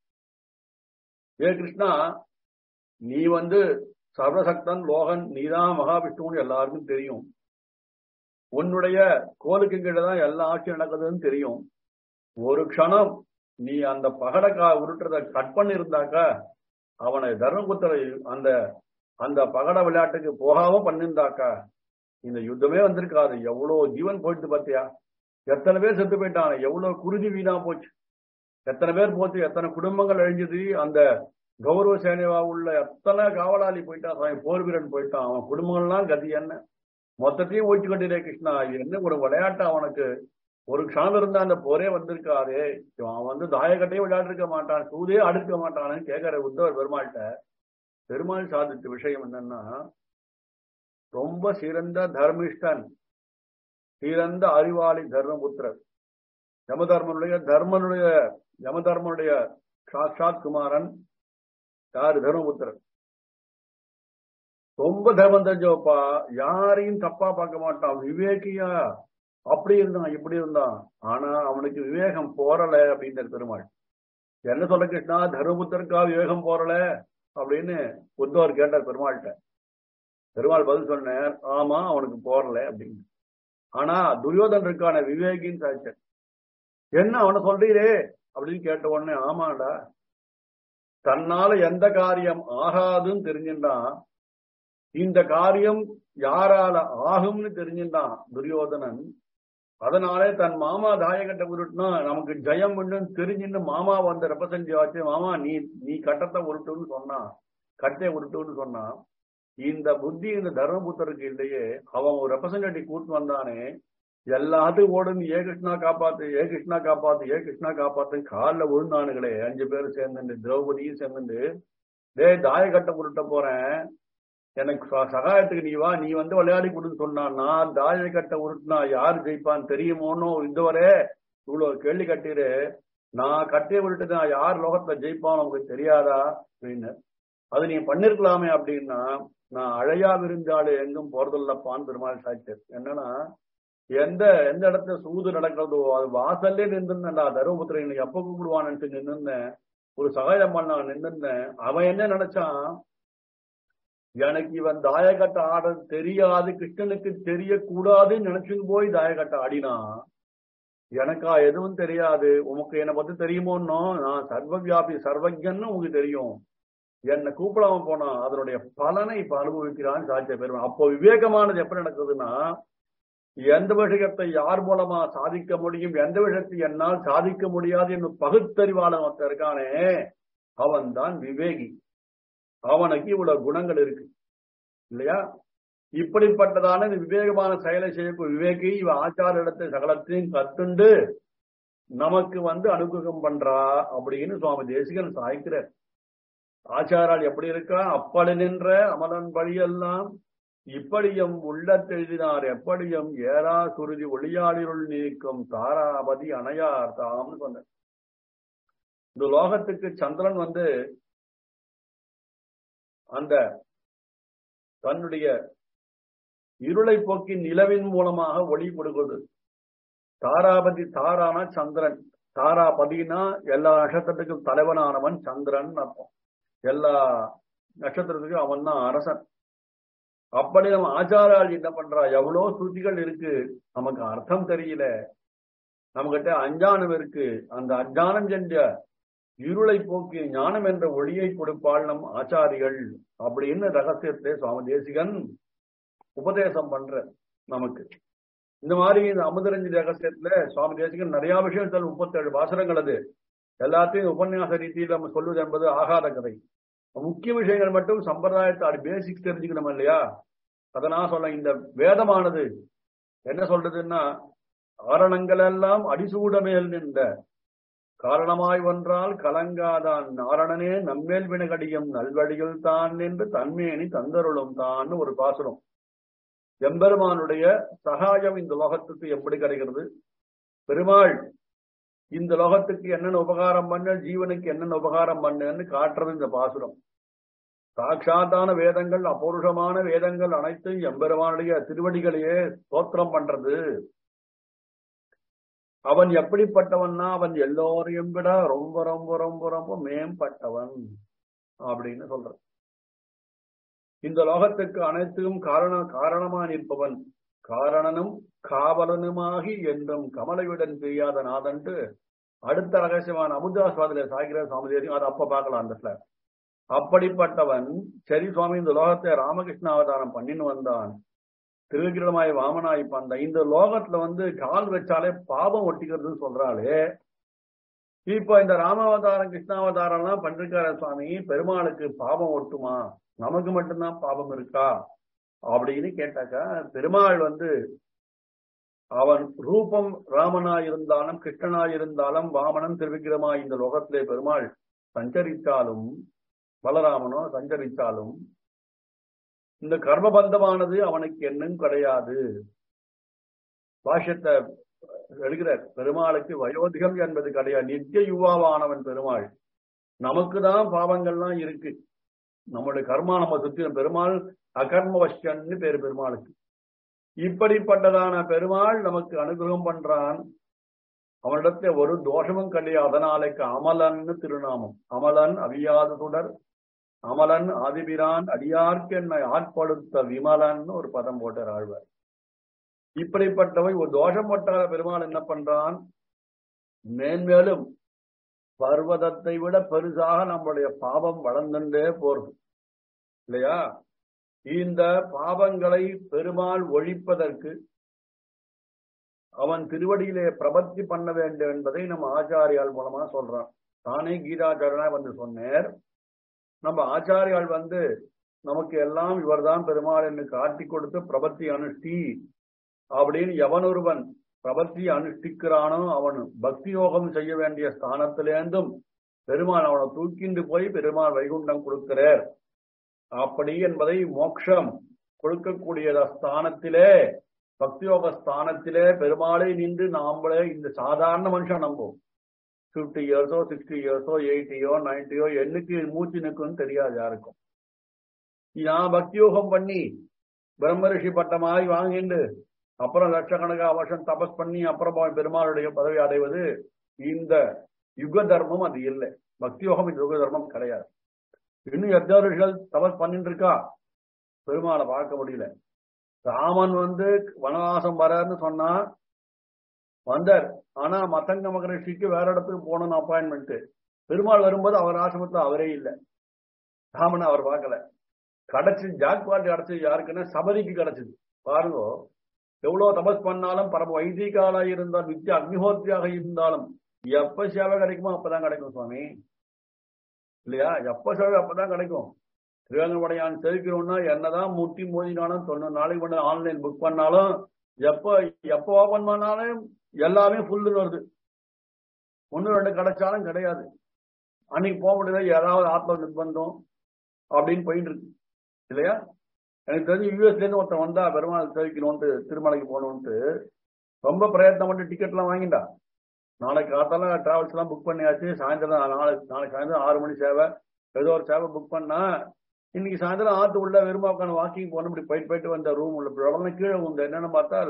ஏ கிருஷ்ணா நீ வந்து சர்வசக்தன் லோகன் நீதான் மகாவிஷ்ணுன்னு எல்லாருக்கும் தெரியும் உன்னுடைய கோலுக்கு கீழே தான் எல்லா ஆட்சியும் நடக்குதுன்னு தெரியும் ஒரு க்ஷணம் நீ அந்த பகடக்கா உருட்டுறத கட் பண்ணி இருந்தாக்கா அவனை தர்மபுத்திர அந்த அந்த பகட விளையாட்டுக்கு போகாம பண்ணிருந்தாக்கா இந்த யுத்தமே வந்திருக்காது எவ்வளவு ஜீவன் போயிட்டு பாத்தியா எத்தனை பேர் செத்து போயிட்டான் எவ்வளவு குருதி வீணா போச்சு எத்தனை பேர் போச்சு எத்தனை குடும்பங்கள் அழிஞ்சது அந்த கௌரவ சேனைவா உள்ள எத்தனை காவலாளி போயிட்டான் அவன் போர் வீரன் போயிட்டான் அவன் குடும்பங்கள்லாம் கதி என்ன மொத்தத்தையும் ஓய்ச்சு கொண்டிரே கிருஷ்ணா என்ன ஒரு விளையாட்டு அவனுக்கு ஒரு க்ஷணம் இருந்தா அந்த போரே வந்திருக்காரு அவன் வந்து தாயக்கட்டையும் விளையாடிருக்க மாட்டான் சூதே அடுக்க மாட்டான்னு கேட்கிற உத்தவர் பெருமாள்கிட்ட பெருமாள் சாதித்த விஷயம் என்னன்னா ரொம்ப சிறந்த தர்மிஷ்டன் சிறந்த அறிவாளி தர்மபுத்திரர் யமதர்மனுடைய தர்மனுடைய யமதர்மனுடைய சாட்சாத் குமாரன் யாரு தர்மபுத்திரர் ரொம்ப தர்மம் தெரிஞ்சவப்பா யாரையும் தப்பா பார்க்க மாட்டான் விவேகியா அப்படி இருந்தான் இப்படி இருந்தான் ஆனா அவனுக்கு விவேகம் போறல அப்படின்னு பெருமாள் என்ன சொல்ற கிருஷ்ணா தர்மபுத்தருக்கா விவேகம் போறல அப்படின்னு உத்தவர் கேட்டார் பெருமாள்கிட்ட பெருமாள் பதில் சொன்னார் ஆமா அவனுக்கு போறல அப்படின்னு ஆனா துரியோதனருக்கான விவேகின்னு சாய்ச்சர் என்ன அவனை சொல்றீரே அப்படின்னு கேட்ட உடனே ஆமாடா தன்னால எந்த காரியம் ஆகாதுன்னு தெரிஞ்சுட்டான் இந்த காரியம் யாரால ஆகும்னு தெரிஞ்சுட்டான் துரியோதனன் அதனாலே தன் மாமா தாயக்கட்டை உருட்டுனா நமக்கு ஜெயம் பண்ணுன்னு தெரிஞ்சுன்னு மாமா வந்து ரெப்ரசன்ட் ஆச்சு மாமா நீ நீ கட்டத்தை உருட்டுன்னு சொன்னா கட்டை உருட்டுன்னு சொன்னா இந்த புத்தி இந்த தர்மபுத்தருக்கு இல்லையே அவன் ஒரு ரெப்ரசன்டேட்டிவ் கூட்டு வந்தானே எல்லாத்துக்கும் ஓடுன்னு ஏ கிருஷ்ணா காப்பாத்து ஏ கிருஷ்ணா காப்பாத்து ஏ கிருஷ்ணா காப்பாத்து காலில் விழுந்தானுங்களே அஞ்சு பேரும் சேர்ந்துட்டு திரௌபதியும் சேர்ந்துட்டு டே தாயக்கட்டை உருட்ட போறேன் எனக்கு சகாயத்துக்கு நீ வா நீ வந்து விளையாடி கொடுன்னு சொன்னா நான் தாயக்கட்டை உருட்டுனா யாரு ஜெயிப்பான்னு தெரியுமோன்னு இதுவரை இவ்வளவு கேள்வி கட்டிரு நான் கட்டை உருட்டுதான் யார் லோகத்துல ஜெயிப்பான்னு உங்களுக்கு தெரியாதா அப்படின்னு அது நீ பண்ணிருக்கலாமே அப்படின்னா நான் அழையா விருந்தாளு எங்கும் போறதில்லப்பான்னு பெருமாள் சாட்சியர் என்னன்னா எந்த எந்த இடத்துல சூது நடக்கிறதோ அது வாசல்லே நின்றுந்தேன்டா தருமபுத்திரன் எப்ப கூப்பிடுவான்னு நின்றுந்தேன் ஒரு சகாயம் பண்ண நின்றுந்தேன் அவன் என்ன நினைச்சான் எனக்கு இவன் தாயக்கட்டை ஆட தெரியாது கிருஷ்ணனுக்கு தெரியக்கூடாதுன்னு நினைச்சுன்னு போய் தாயக்கட்டை ஆடினான் எனக்கா எதுவும் தெரியாது உனக்கு என்னை பத்தி தெரியுமோன்னோ நான் சர்வவியாபி சர்வஜன்னு உங்களுக்கு தெரியும் என்னை கூப்பிடாம போனா அதனுடைய பலனை இப்ப அனுபவிக்கிறான்னு சாட்சிய பெருமை அப்போ விவேகமானது எப்படி நடக்குதுன்னா எந்த விஷயத்தை யார் மூலமா சாதிக்க முடியும் எந்த விஷயத்தை என்னால் சாதிக்க முடியாது என்று பகுத்தறிவாளன் ஒருத்தர் இருக்கானே அவன் தான் விவேகி அவனுக்கு இவ்வளவு குணங்கள் இருக்கு இல்லையா இப்படிப்பட்டதான இந்த விவேகமான செயலை செய்யக்கூடிய விவேகி இவ ஆச்சார இடத்தை சகலத்தையும் கத்துண்டு நமக்கு வந்து அனுகிரகம் பண்றா அப்படின்னு சுவாமி தேசிகன் சாய்க்கிறார் ஆச்சாரால் எப்படி இருக்கா அப்படி நின்ற அமலன் பழியெல்லாம் இப்படியும் உள்ளத்தெழுதினார் எப்படியும் ஏறா சுருதி ஒளியாளிருள் நீக்கும் தாராபதி அணையார் தாம்னு சொன்ன இந்த லோகத்துக்கு சந்திரன் வந்து அந்த தன்னுடைய இருளை போக்கி நிலவின் மூலமாக ஒளி கொடுக்குது தாராபதி தாரானா சந்திரன் தாராபதினா எல்லா நட்சத்திரத்துக்கும் தலைவனானவன் சந்திரன் அர்த்தம் எல்லா நட்சத்திரத்துக்கும் அவன் தான் அரசன் அப்படி நம்ம ஆச்சாரால் என்ன பண்றா எவ்வளவு ஸ்ருதிகள் இருக்கு நமக்கு அர்த்தம் தெரியல நம்மகிட்ட அஞ்ஞானம் இருக்கு அந்த அஞ்ஞானம் சென்ற இருளை போக்கி ஞானம் என்ற ஒளியை கொடுப்பாள் நம் ஆச்சாரிகள் அப்படின்னு ரகசியத்தை சுவாமி தேசிகன் உபதேசம் பண்ற நமக்கு இந்த மாதிரி இந்த அமுதரஞ்சி ரகசியத்துல சுவாமி தேசிகன் நிறைய விஷயம் சொல்ல முப்பத்தேழு பாசனங்கள் அது எல்லாத்தையும் உபன்யாச ரீதியில் நம்ம சொல்வது என்பது ஆகாத கதை முக்கிய விஷயங்கள் மட்டும் சம்பிரதாயத்தை பேசிக்ஸ் தெரிஞ்சுக்கணும் இல்லையா அதனால் சொல்ல இந்த வேதமானது என்ன சொல்றதுன்னா காரணங்கள் எல்லாம் அடிசூட மேல் நின்ற காரணமாய் ஒன்றால் கலங்காதான் நாரணனே நம்மேல் வினகடியும் நல்வழிகள் தான் என்று தன்மேனி தந்தருளும் தான் ஒரு பாசுரம் எம்பெருமானுடைய சகாயம் இந்த லோகத்துக்கு எப்படி கிடைக்கிறது பெருமாள் இந்த லோகத்துக்கு என்னென்ன உபகாரம் பண்ண ஜீவனுக்கு என்னென்ன உபகாரம் பண்ணுன்னு காட்டுறது இந்த பாசுரம் சாட்சாத்தான வேதங்கள் அபௌருஷமான வேதங்கள் அனைத்தும் எம்பெருமானுடைய திருவடிகளையே ஸ்தோத்திரம் பண்றது அவன் எப்படிப்பட்டவன்னா அவன் எல்லோரையும் விட ரொம்ப ரொம்ப ரொம்ப ரொம்ப மேம்பட்டவன் அப்படின்னு சொல்றான் இந்த லோகத்துக்கு அனைத்தும் காரண காரணமா நிற்பவன் காரணனும் காவலனுமாகி என்றும் கமலையுடன் தெரியாத நாதன்ட்டு அடுத்த ரகசியமான அமுதாஸ்வாதில சாகிர சுவாமி தெரியும் அதை அப்ப பார்க்கலாம் அந்த அப்படிப்பட்டவன் சரி சுவாமி இந்த லோகத்தை ராமகிருஷ்ண அவதாரம் பண்ணின்னு வந்தான் திருவிக்கிரமாய் வாமனாய் பந்த இந்த லோகத்துல வந்து கால் வச்சாலே பாபம் ஒட்டிக்கிறதுன்னு சொல்றாளே இப்போ இந்த ராமாவதாரம் கிருஷ்ணாவதாரம் எல்லாம் பண்ணிருக்காரு சுவாமி பெருமாளுக்கு பாபம் ஒட்டுமா நமக்கு மட்டும்தான் பாபம் இருக்கா அப்படின்னு கேட்டாக்கா பெருமாள் வந்து அவன் ரூபம் ராமனாய் இருந்தாலும் கிருஷ்ணனாய் இருந்தாலும் வாமனன் திருவிக்கிரமாய் இந்த லோகத்திலே பெருமாள் சஞ்சரித்தாலும் பலராமனோ சஞ்சரித்தாலும் இந்த கர்மபந்தமானது அவனுக்கு என்னும் கிடையாது பாஷ்யத்தை எழுகிறார் பெருமாளுக்கு வயோதிகம் என்பது கிடையாது நித்திய யுவாவானவன் பெருமாள் நமக்கு தான் பாவங்கள்லாம் இருக்கு நம்மளுடைய கர்மா நம்ம சுத்தி பெருமாள் அகர்மவஷ்யன்னு பேரு பெருமாளுக்கு இப்படிப்பட்டதான பெருமாள் நமக்கு அனுகிரகம் பண்றான் அவனிடத்துல ஒரு தோஷமும் கிடையாது அதனாலைக்கு அமலன்னு திருநாமம் அமலன் அவியாத சுடர் அமலன் ஆதிபிரான் அடியார்க்கு என்னை ஆட்படுத்த விமலன் ஒரு பதம் போட்டார் ஆழ்வார் இப்படிப்பட்டவை ஒரு தோஷம் போட்டாத பெருமாள் என்ன பண்றான் மேன்மேலும் பர்வதத்தை விட பெருசாக நம்மளுடைய பாவம் வளர்ந்துட்டே போறது இல்லையா இந்த பாவங்களை பெருமாள் ஒழிப்பதற்கு அவன் திருவடியிலே பிரபத்தி பண்ண வேண்டும் என்பதை நம்ம ஆச்சாரியால் மூலமா சொல்றான் தானே கீதாச்சாரனா வந்து சொன்னேர் நம்ம ஆச்சாரியால் வந்து நமக்கு எல்லாம் இவர்தான் பெருமாள் என்று காட்டி கொடுத்து பிரபத்தி அனுஷ்டி அப்படின்னு எவனொருவன் பிரபத்தி அனுஷ்டிக்கிறானோ அவன் பக்தி யோகம் செய்ய வேண்டிய ஸ்தானத்திலேருந்தும் பெருமாள் அவனை தூக்கிண்டு போய் பெருமாள் வைகுண்டம் கொடுக்கிறார் அப்படி என்பதை மோட்சம் கொடுக்கக்கூடிய ஸ்தானத்திலே பக்தியோக ஸ்தானத்திலே பெருமாளை நின்று நாமளே இந்த சாதாரண மனுஷன் நம்புவோம் பிப்டி இயர்ஸோ சிக்ஸ்டி இயர்ஸோ எயிட்டியோ நைன்டியோ என்னைக்கு மூச்சு நிற்கும்னு தெரியாது யாருக்கும் நான் பக்தியோகம் பண்ணி பிரம்மரிஷி பட்டமாய் வாங்கிண்டு அப்புறம் லட்சக்கணக்காக வருஷம் தபஸ் பண்ணி அப்புறம் பெருமாளுடைய பதவி அடைவது இந்த யுக தர்மம் அது இல்லை பக்தியோகம் இந்த யுக தர்மம் கிடையாது இன்னும் எத்தனை ரிஷிகள் தபஸ் பண்ணிட்டு இருக்கா பெருமாளை பார்க்க முடியல ராமன் வந்து வனவாசம் வராருன்னு சொன்னா வந்தார் ஆனா மத்தங்க மகரிஷிக்கு வேற இடத்துக்கு போகணும்னு அப்பாயின்மெண்ட் பெருமாள் வரும்போது அவர் ஆசிரமத்துல அவரே இல்லை ராமன் அவர் பார்க்கல கிடைச்சு ஜாக்பாட் கிடைச்சது யாருக்குன்னா சபதிக்கு கிடைச்சது பாருங்க எவ்வளவு தபஸ் பண்ணாலும் பரம வைதிகாலா இருந்தாலும் நித்திய அக்னிஹோத்தியாக இருந்தாலும் எப்ப சேவை கிடைக்குமோ அப்பதான் கிடைக்கும் சுவாமி இல்லையா எப்ப சேவை அப்பதான் கிடைக்கும் திருவேங்கடமையான் செலுக்கிறோம்னா என்னதான் முட்டி மோதினாலும் சொன்ன நாளைக்கு பண்ண ஆன்லைன் புக் பண்ணாலும் எப்ப எப்ப ஓபன் பண்ணாலும் எல்லாமே ஃபுல்லு வருது ஒன்னு ரெண்டு கிடைச்சாலும் கிடையாது அன்னைக்கு போக முடியல ஏதாவது ஆத்ம நிர்பந்தம் அப்படின்னு போயிட்டு இருக்கு இல்லையா எனக்கு தெரிஞ்சு யூஎஸ்ல இருந்து ஒருத்தன் வந்தா பெருமாள் தெரிவிக்கணும்ட்டு திருமலைக்கு போகணும்ட்டு ரொம்ப பிரயத்னம் பண்ணி டிக்கெட் எல்லாம் வாங்கிட்டா நாளைக்கு காத்தால டிராவல்ஸ் எல்லாம் புக் பண்ணியாச்சு சாயந்தரம் நாளைக்கு நாளைக்கு சாயந்தரம் ஆறு மணி சேவை ஏதோ ஒரு சேவை புக் பண்ணா இன்னைக்கு சாயந்தரம் ஆத்து உள்ள வெறுமா உட்காந்து வாக்கிங் போன இப்படி போயிட்டு போயிட்டு வந்த ரூம் உள்ள உடனே கீழே உண்டு என்னன்னு பார்த்தா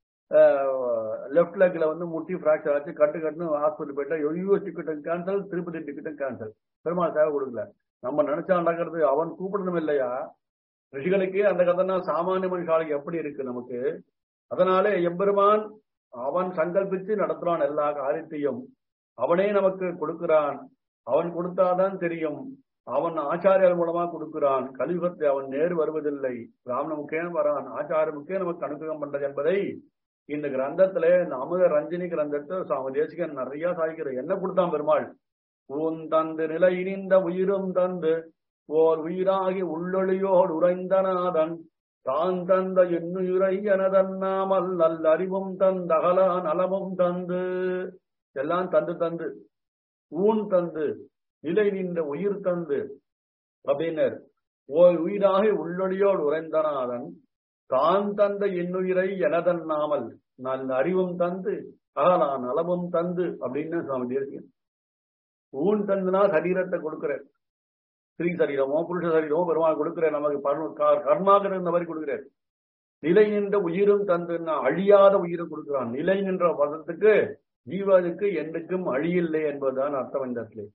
லெஃப்ட் லெக்ல வந்து முட்டி ஃபிராக்சர் ஆச்சு கட்டு கட்டுன்னு ஹாஸ்பிட்டல் போயிட்டா யூஎஸ் டிக்கெட்டும் கேன்சல் திருப்பதி டிக்கெட்டும் கேன்சல் பெருமாள் சேவை கொடுக்கல நம்ம நினைச்சா நடக்கிறது அவன் கூப்பிடணும் இல்லையா ரிஷிகளுக்கே அந்த கதைனா சாமானிய மனுஷாளுக்கு எப்படி இருக்கு நமக்கு அதனாலே எம்பெருமான் அவன் சங்கல்பித்து நடத்துறான் எல்லா காரியத்தையும் அவனே நமக்கு கொடுக்கிறான் அவன் கொடுத்தாதான் தெரியும் அவன் ஆச்சாரியர் மூலமா கொடுக்கிறான் கலியுகத்தை அவன் நேர் வருவதில்லை பிராமணமுக்கே வரான் ஆச்சாரமுக்கே நமக்கு அனுகிரகம் பண்றது என்பதை இந்த கிரந்தத்துல இந்த அமுத ரஞ்சினி கிரந்தத்தை சுவாமி தேசிகன் நிறைய சாதிக்கிற என்ன கொடுத்தான் பெருமாள் உன் தந்து நிலை இனிந்த உயிரும் தந்து ஓர் உயிராகி உள்ளொளியோடு உறைந்தநாதன் தான் தந்த எண்ணுயிரை எனதன்னாமல் நல்ல அறிவும் தந்தகலா நலமும் தந்து எல்லாம் தந்து தந்து ஊன் தந்து நிலை நின்ற உயிர் தந்து அப்படின்னர் ஓர் உயிராகி உள்ளொளியோடு உறைந்தநாதன் தான் தந்த எண்ணுயிரை எனதன்னாமல் நல்ல அறிவும் தந்து அகலா நலமும் தந்து அப்படின்னு சுவாமி தேசியன் ஊன் தந்துனா சரீரத்தை கொடுக்கிறார் ஸ்ரீ சரீரமோ புருஷ சரீரமோ பெருமாள் கொடுக்கிறார் நமக்கு கர்மாகிற இந்த மாதிரி கொடுக்கிறார் நிலை நின்ற உயிரும் தந்துன்னா அழியாத உயிரை கொடுக்கிறான் நிலை நின்ற பதத்துக்கு ஜீவனுக்கு என்னைக்கும் அழியில்லை என்பதுதான் அர்த்தம் இந்த இடத்துல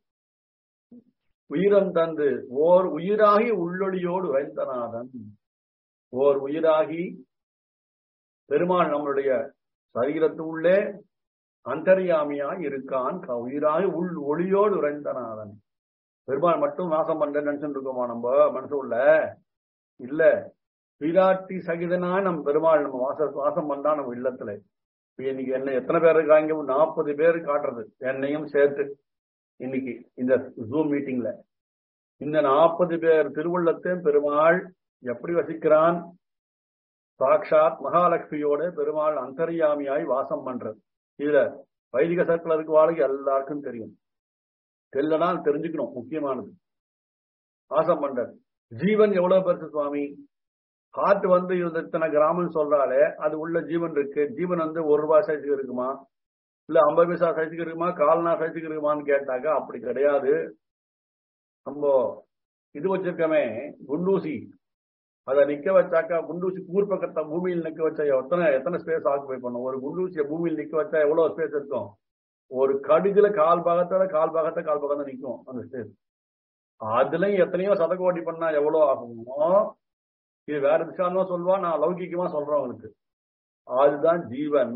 உயிரம் தந்து ஓர் உயிராகி உள்ளொளியோடு வைத்தநாதன் ஓர் உயிராகி பெருமாள் நம்மளுடைய சரீரத்து உள்ளே அந்தரியாமியாய் இருக்கான் உயிராகி உள் ஒளியோடு உறைந்தநாதன் பெருமாள் மட்டும் வாசம் பண்றேன்னு நினைச்சுட்டு இருக்கோமா நம்ம மனசு உள்ள இல்ல பிராட்டி சகிதனா நம்ம பெருமாள் நம்ம வாச வாசம் பண்ணா நம்ம இல்லத்துல இன்னைக்கு என்ன எத்தனை பேர் இருக்காங்க நாற்பது பேர் காட்டுறது என்னையும் சேர்த்து இன்னைக்கு இந்த ஜூம் மீட்டிங்ல இந்த நாற்பது பேர் திருவுள்ளத்தையும் பெருமாள் எப்படி வசிக்கிறான் சாட்சாத் மகாலட்சுமியோட பெருமாள் அந்தரியாமியாய் வாசம் பண்றது இதுல வைதிக சர்க்கிள் இருக்கு வாழ்க்கை எல்லாருக்கும் தெரியும் தெரியலனா தெரிஞ்சுக்கணும் முக்கியமானது வாசம் பண்றது ஜீவன் எவ்வளவு பெருசு சுவாமி காட்டு வந்து இத்தனை கிராமம் சொல்றாலே அது உள்ள ஜீவன் இருக்கு ஜீவன் வந்து ஒரு ரூபாய் சைஸுக்கு இருக்குமா இல்ல ஐம்பது பைசா சைஸுக்கு இருக்குமா கால்னா சைஸுக்கு இருக்குமான்னு கேட்டாக்கா அப்படி கிடையாது நம்ம இது வச்சிருக்கமே குண்டூசி அதை நிக்க வச்சாக்கா குண்டூசி கூர்பக்கத்தை பூமியில் நிக்க வச்சா எத்தனை எத்தனை ஸ்பேஸ் ஆக்குபை பண்ணும் ஒரு குண்டூசியை பூமியில் நிக்க வச்சா எவ்வளவு ஸ்பேஸ் இருக்கும் ஒரு கடுகுல கால் பாகத்தோட கால் பாகத்தை கால் பாகம் தான் நிற்கும் அந்த ஸ்பேஸ் அதுலயும் எத்தனையோ சதகோடி பண்ணா எவ்வளவு ஆகுமோ இது வேற திசானமா சொல்வா நான் லௌகிக்கமா சொல்றேன் அவனுக்கு அதுதான் ஜீவன்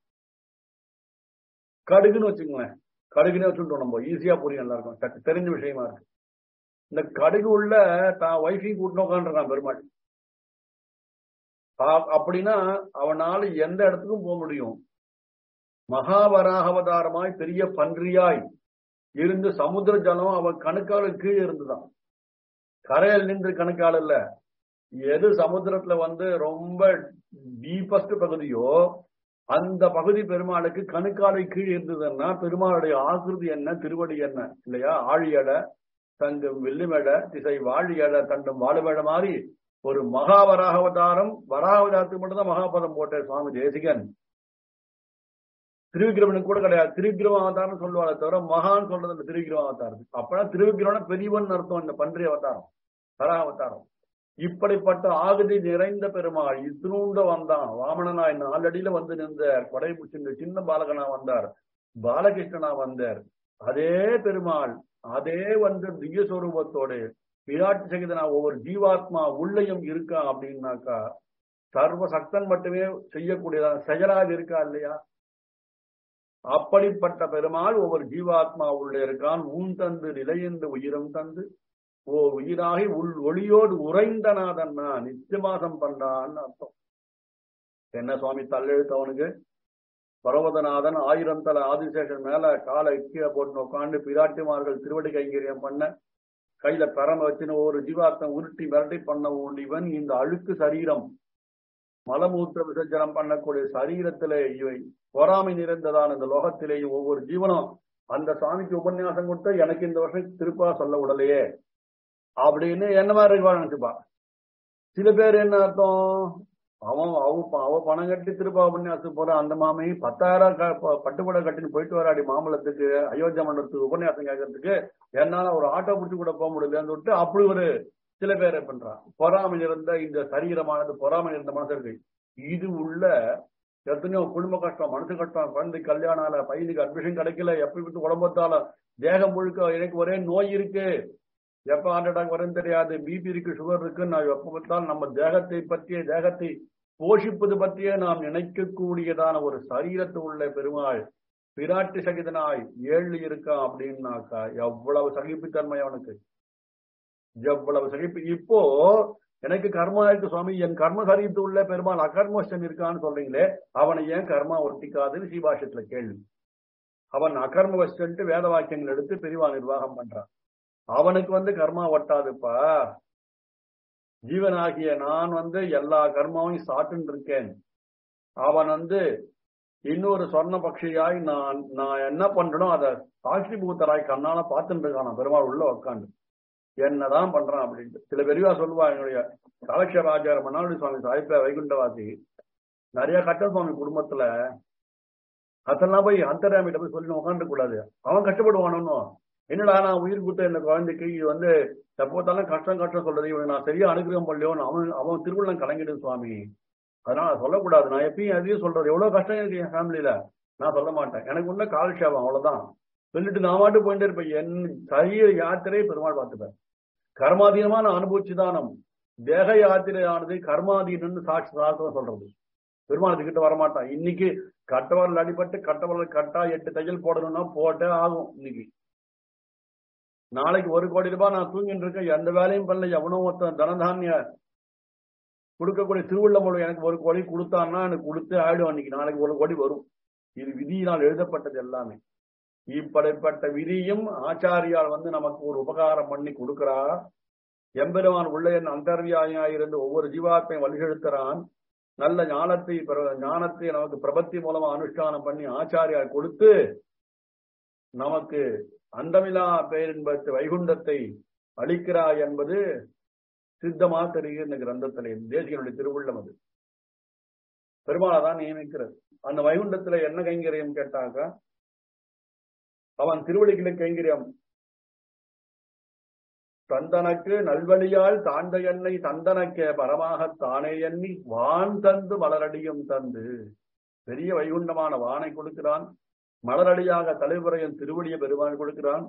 கடுகுன்னு வச்சுக்கோங்களேன் கடுகுன்னு வச்சுட்டோம் நம்ம ஈஸியா புரியும் எல்லாருக்கும் தெரிஞ்ச விஷயமா இருக்கு இந்த கடுகு உள்ள தான் ஒய்ஃபையும் கூட்டின உட்காந்துருக்கான் பெருமாள் அப்படின்னா அவனால எந்த இடத்துக்கும் போக முடியும் மகாவராகவதாரமாய் பெரிய பன்றியாய் இருந்து சமுத்திர ஜலம் அவன் கணுக்கால கீழே இருந்துதான் கரையில் நின்று கணுக்கால் இல்ல எது சமுத்திரத்துல வந்து ரொம்ப டீப்பஸ்ட் பகுதியோ அந்த பகுதி பெருமாளுக்கு கணுக்காலை கீழே இருந்ததுன்னா பெருமாளுடைய ஆகிருதி என்ன திருவடி என்ன இல்லையா ஆழியடை தங்கும் வெள்ளிமேட திசை வாழியட தண்டும் வாழுமேட மாதிரி ஒரு மகா வராகவதாரம் வராகவதாரத்துக்கு மட்டும்தான் மகாபதம் போட்ட சுவாமி தேசிகன் திருவிக்கிரமனுக்கு கூட கிடையாது திருவிக்கிரம அவதாரம் சொல்லுவாங்க தவிர மகான் சொல்றது அந்த திருவிக்கிரம அவதாரம் அப்பனா திருவிக்கிரமன பெரியவன் அர்த்தம் இந்த பன்றி அவதாரம் வராகவதாரம் இப்படிப்பட்ட ஆகுதி நிறைந்த பெருமாள் இத்தினூண்ட வந்தான் வாமனனாய் நாலடியில வந்து நின்ற கொடை முடிச்சிருந்த சின்ன பாலகனா வந்தார் பாலகிருஷ்ணனா வந்தார் அதே பெருமாள் அதே வந்து திவ்ய சொரூபத்தோடு விராட்டு சகிதனா ஒவ்வொரு ஜீவாத்மா உள்ளையும் இருக்கா அப்படின்னாக்கா சர்வ சக்தன் மட்டுமே செய்யக்கூடியதான செயலாக இருக்கா இல்லையா அப்படிப்பட்ட பெருமாள் ஒவ்வொரு ஜீவாத்மா உள்ள இருக்கான் ஊன் தந்து நிலையந்து உயிரும் தந்து ஓ உயிராகி உள் ஒளியோடு உறைந்தநாதன்னா நித்தியமாசம் பண்றான்னு அர்த்தம் என்ன சுவாமி தள்ளெழுத்து அவனுக்கு பர்வதநாதன் ஆயிரம் தலை ஆதிசேஷன் மேல காலை கீழே போட்டு உட்காந்து பிராட்டிமார்கள் திருவடி கைங்கரியம் பண்ண கையில பரம வச்சுன்னு ஒரு ஜீவார்த்தம் உருட்டி மிரட்டி பண்ண இவன் இந்த அழுக்கு சரீரம் மலமூத்திர விசர்ஜனம் பண்ணக்கூடிய சரீரத்திலே இவை பொறாமை நிறைந்ததான இந்த லோகத்திலேயும் ஒவ்வொரு ஜீவனும் அந்த சுவாமிக்கு உபன்யாசம் கொடுத்து எனக்கு இந்த வருஷம் திருப்பா சொல்ல விடலையே அப்படின்னு என்ன மாதிரி இருக்கா நினைச்சுப்பா சில பேர் என்ன அர்த்தம் அவன் அவ அவ பணம் கட்டி திருப்பா உபன்யாசத்துக்கு போற அந்த மாமி பத்தாயிரம் பட்டுப்படை கட்டின்னு போயிட்டு வராடி மாமலத்துக்கு அயோத்தியா மண்டலத்துக்கு உபன்யாசம் கேட்கறதுக்கு என்னால ஒரு ஆட்டோ பிடிச்சி கூட போக முடியலன்னு சொல்லிட்டு அப்படி ஒரு சில பேர் பண்றான் பொறாமை இருந்த இந்த சரீரமானது பொறாமை இருந்த மனசு இருக்கு இது உள்ள எத்தனையோ குடும்ப கஷ்டம் மனசு கஷ்டம் குழந்தை கல்யாணம் பையனுக்கு அட்மிஷன் கிடைக்கல எப்படி விட்டு உடம்பத்தால தேகம் முழுக்க எனக்கு ஒரே நோய் இருக்கு எப்ப ஹார்ட் அட்டாக் வரும் தெரியாது பிபி இருக்கு சுகர் இருக்கு நான் எப்ப பார்த்தாலும் நம்ம தேகத்தை பற்றிய தேகத்தை போஷிப்பது பற்றியே நாம் நினைக்கக்கூடியதான ஒரு சரீரத்து உள்ள பெருமாள் பிராட்டி சகிதனாய் ஏழு இருக்கான் அப்படின்னாக்கா எவ்வளவு சகிப்புத்தன்மை அவனுக்கு எவ்வளவு சகிப்பு இப்போ எனக்கு கர்மா இருக்கு சுவாமி என் கர்ம சரீரத்து உள்ள பெருமாள் அகர்மோஷன் இருக்கான்னு சொல்றீங்களே அவனை ஏன் கர்மா ஒட்டிக்காதுன்னு சீபாஷத்துல கேள்வி அவன் அகர்மவஸ்டன்ட்டு வேத வாக்கியங்கள் எடுத்து பெரிவா நிர்வாகம் பண்றான் அவனுக்கு வந்து கர்மா ஒட்டாதுப்பா ஜீவனாகிய நான் வந்து எல்லா கர்மாவையும் சாட்டுன்னு இருக்கேன் அவன் வந்து இன்னொரு சொர்ண பட்சியாய் நான் நான் என்ன பண்றனோ அதை சாட்சி பூத்தராய் கண்ணால பார்த்துட்டு இருக்கான் பெருமாள் உள்ள உட்காந்து என்னதான் பண்றான் அப்படின்ட்டு சில பெரியவா சொல்லுவா என்னுடைய காலக்ஷேபாச்சார மன்னாடி சுவாமி சாய்ப்ப வைகுண்டவாசி நிறைய கட்டல் சுவாமி குடும்பத்துல அதெல்லாம் போய் அந்தராமிட்ட போய் சொல்லி உட்காந்து கூடாது அவன் கஷ்டப்படுவானோ என்னடா நான் உயிர் கொடுத்த இந்த குழந்தைக்கு இது வந்து எப்போத்தாலும் கஷ்டம் கஷ்டம் சொல்றது இவன் நான் சரியா அனுகிரகம் பண்ணலையோன்னு அவன் அவன் திருவுள்ளம் கலங்கிடு சுவாமி அதனால சொல்லக்கூடாது நான் எப்பயும் அதையும் சொல்றது எவ்வளவு கஷ்டம் இருக்கு என் ஃபேமிலியில நான் சொல்ல மாட்டேன் எனக்கு உள்ள காலக்ஷேபம் அவ்வளவுதான் சொல்லிட்டு நான் மாட்டு போயிட்டே இருப்பேன் என் சரீர யாத்திரை பெருமாள் பார்த்துப்பேன் கர்மாதீனமான அனுபவிச்சுதானம் தேக யாத்திரையானது கர்மாதீனம்னு சாட்சி சாஸ்திரம் சொல்றது பெருமாள் கிட்ட வரமாட்டான் இன்னைக்கு கட்டவரில் அடிபட்டு கட்டவரில் கட்டா எட்டு தையல் போடணும்னா போட்டே ஆகும் இன்னைக்கு நாளைக்கு ஒரு கோடி ரூபாய் நான் தூங்கிட்டு இருக்கேன் எந்த வேலையும் பண்ணல எவனோ ஒருத்தன் தனதானிய கொடுக்கக்கூடிய திருவள்ளமொழி எனக்கு ஒரு கோடி கொடுத்தான்னா எனக்கு கொடுத்து ஆயிடும் அன்னைக்கு நாளைக்கு ஒரு கோடி வரும் இது விதியினால் எழுதப்பட்டது எல்லாமே இப்படிப்பட்ட விதியும் ஆச்சாரியால் வந்து நமக்கு ஒரு உபகாரம் பண்ணி கொடுக்கிறா எம்பெருமான் உள்ள என் அந்தர்வியாயிருந்து ஒவ்வொரு ஜீவாத்தையும் வழிகெழுத்துறான் நல்ல ஞானத்தை ஞானத்தை நமக்கு பிரபத்தி மூலமா அனுஷ்டானம் பண்ணி ஆச்சாரியார் கொடுத்து நமக்கு அந்தமிலா பேரின்பத்து வைகுண்டத்தை அளிக்கிறாய் என்பது சித்தமா தெரியுது இந்த கிரந்தத்திலே தேசியனுடைய திருவுள்ளம் அது பெருமாளதான் நியமிக்கிறது அந்த வைகுண்டத்துல என்ன கைங்கரியம் கேட்டாக்கா அவன் திருவடிகளை கைங்கரியம் தந்தனக்கு நல்வழியால் தாண்ட எண்ணெய் தந்தனக்கே பரமாக தானே எண்ணி வான் தந்து மலரடியும் தந்து பெரிய வைகுண்டமான வானை கொடுக்கிறான் மலரடியாக தலைவரையன் திருவடிய பெருமான் கொடுக்கிறான்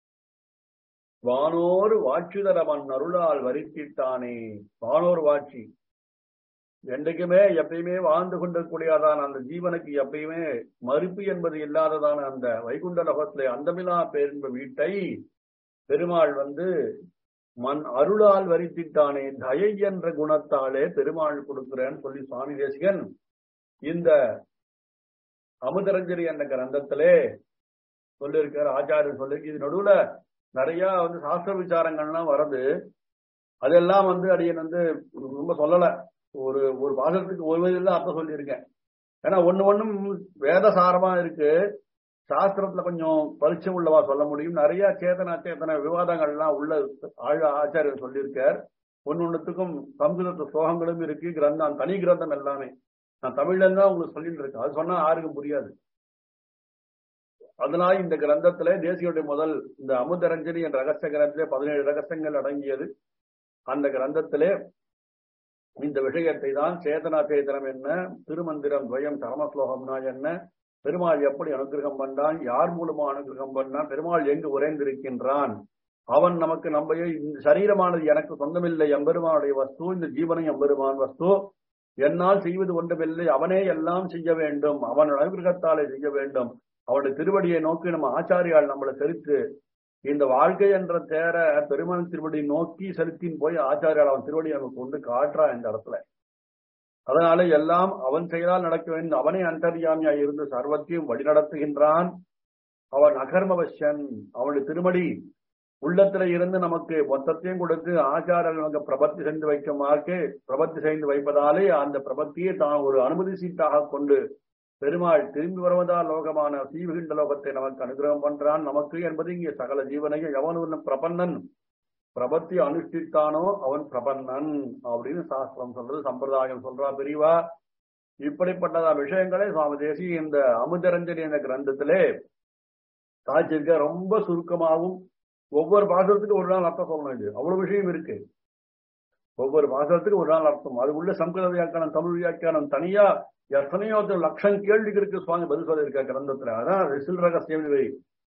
வானோர் வாட்சிதரவன் அருளால் வரித்திட்டானே வானோர் வாட்சி என்றைக்குமே எப்பயுமே வாழ்ந்து கொண்டிருக்கூடியதான அந்த ஜீவனுக்கு எப்பயுமே மறுப்பு என்பது இல்லாததான அந்த வைகுண்ட லோகத்திலே அந்தமிலா பேரின்ப வீட்டை பெருமாள் வந்து மண் அருளால் வரித்திட்டானே தயை என்ற குணத்தாலே பெருமாள் கொடுக்கிறேன்னு சொல்லி சுவாமி தேசிகன் இந்த அமுதரஞ்சரி என்ற கிரந்தத்திலே சொல்லியிருக்கார் ஆச்சாரியர் சொல்லி இது நடுவுல நிறைய வந்து சாஸ்திர விசாரங்கள்லாம் வருது அதெல்லாம் வந்து அடியன் வந்து ரொம்ப சொல்லல ஒரு ஒரு பாசத்துக்கு ஒரு வயதுல அர்த்தம் சொல்லியிருக்கேன் ஏன்னா ஒண்ணு ஒண்ணும் வேதசாரமா இருக்கு சாஸ்திரத்துல கொஞ்சம் பரிச்சயம் உள்ளவா சொல்ல முடியும் நிறைய சேதன அச்சேதன விவாதங்கள்லாம் உள்ள ஆழ ஆச்சாரியர் சொல்லியிருக்கார் ஒன்னு ஒண்ணுத்துக்கும் சம்ஸ்கிருத ஸ்லோகங்களும் இருக்கு கிரந்தம் தனி கிரந்தம் எல்லாமே நான் தமிழ்ல இருந்தா உங்களுக்கு சொல்லிட்டு இருக்கேன் அது சொன்னா யாருக்கும் புரியாது அதனால இந்த கிரந்தத்துல தேசியோடைய முதல் இந்த அமுதரஞ்சனி என்ற ரகசிய கிரந்தத்திலே பதினேழு ரகசியங்கள் அடங்கியது அந்த கிரந்தத்திலே இந்த விஷயத்தை தான் சேதனா சேதனம் என்ன திருமந்திரம் துவயம் சரமஸ்லோகம்னா என்ன பெருமாள் எப்படி அனுகிரகம் பண்ணான் யார் மூலமா அனுகிரகம் பண்ணான் பெருமாள் எங்கு உறைந்திருக்கின்றான் அவன் நமக்கு நம்ம இந்த சரீரமானது எனக்கு சொந்தமில்லை எம்பெருமானுடைய வஸ்து இந்த ஜீவனை எம்பெருமான் வஸ்து என்னால் செய்வது ஒன்றுமில்லை அவனே எல்லாம் செய்ய வேண்டும் அவன் அனுகிரகத்தாலே செய்ய வேண்டும் அவனுடைய திருவடியை நோக்கி நம்ம ஆச்சாரியால் நம்மளை செலுத்து இந்த வாழ்க்கை என்ற தேர பெருமான் திருவடி நோக்கி செலுத்தின் போய் ஆச்சாரியால் அவன் திருவடி நமக்கு கொண்டு காட்டுறான் இந்த இடத்துல அதனால எல்லாம் அவன் செயலால் நடக்க வேண்டும் அவனே அந்தரியாமியா இருந்து சர்வத்தையும் வழிநடத்துகின்றான் அவன் அகர்மவசன் அவனுடைய திருமடி உள்ளத்துல இருந்து நமக்கு மொத்தத்தையும் கொடுத்து ஆச்சாரர்கள் நமக்கு பிரபத்தி செய்து வைக்குமாறு பிரபத்தி செய்து வைப்பதாலே அந்த பிரபத்தியை தான் ஒரு அனுமதி சீட்டாக கொண்டு பெருமாள் திரும்பி வருவதா லோகமான சீவகிண்ட லோகத்தை நமக்கு அனுகிரகம் பண்றான் நமக்கு என்பது இங்கே சகல ஜீவனையும் எவன் பிரபன்னன் பிரபத்தி அனுஷ்டித்தானோ அவன் பிரபன்னன் அப்படின்னு சாஸ்திரம் சொல்றது சம்பிரதாயம் சொல்றா பெரியவா இப்படிப்பட்டதா விஷயங்களே சுவாமி தேசி இந்த அமுதரஞ்சனி என்ற கிரந்தத்திலே காய்ச்சிருக்க ரொம்ப சுருக்கமாகவும் ஒவ்வொரு பாசத்துக்கு ஒரு நாள் அர்த்தம் சொல்ல வேண்டியது அவ்வளவு விஷயம் இருக்கு ஒவ்வொரு பாசத்துக்கு ஒரு நாள் அர்த்தம் அது உள்ள சம்ஸ்கிருத வியாக்கியானம் தமிழ் வியாக்கியானம் தனியா எத்தனையோ லட்சம் கேள்விகளுக்கு சுவாமி பதில் சொல்லியிருக்க கிரந்தத்துல அதான் ரிசில் ரகசியம் இவை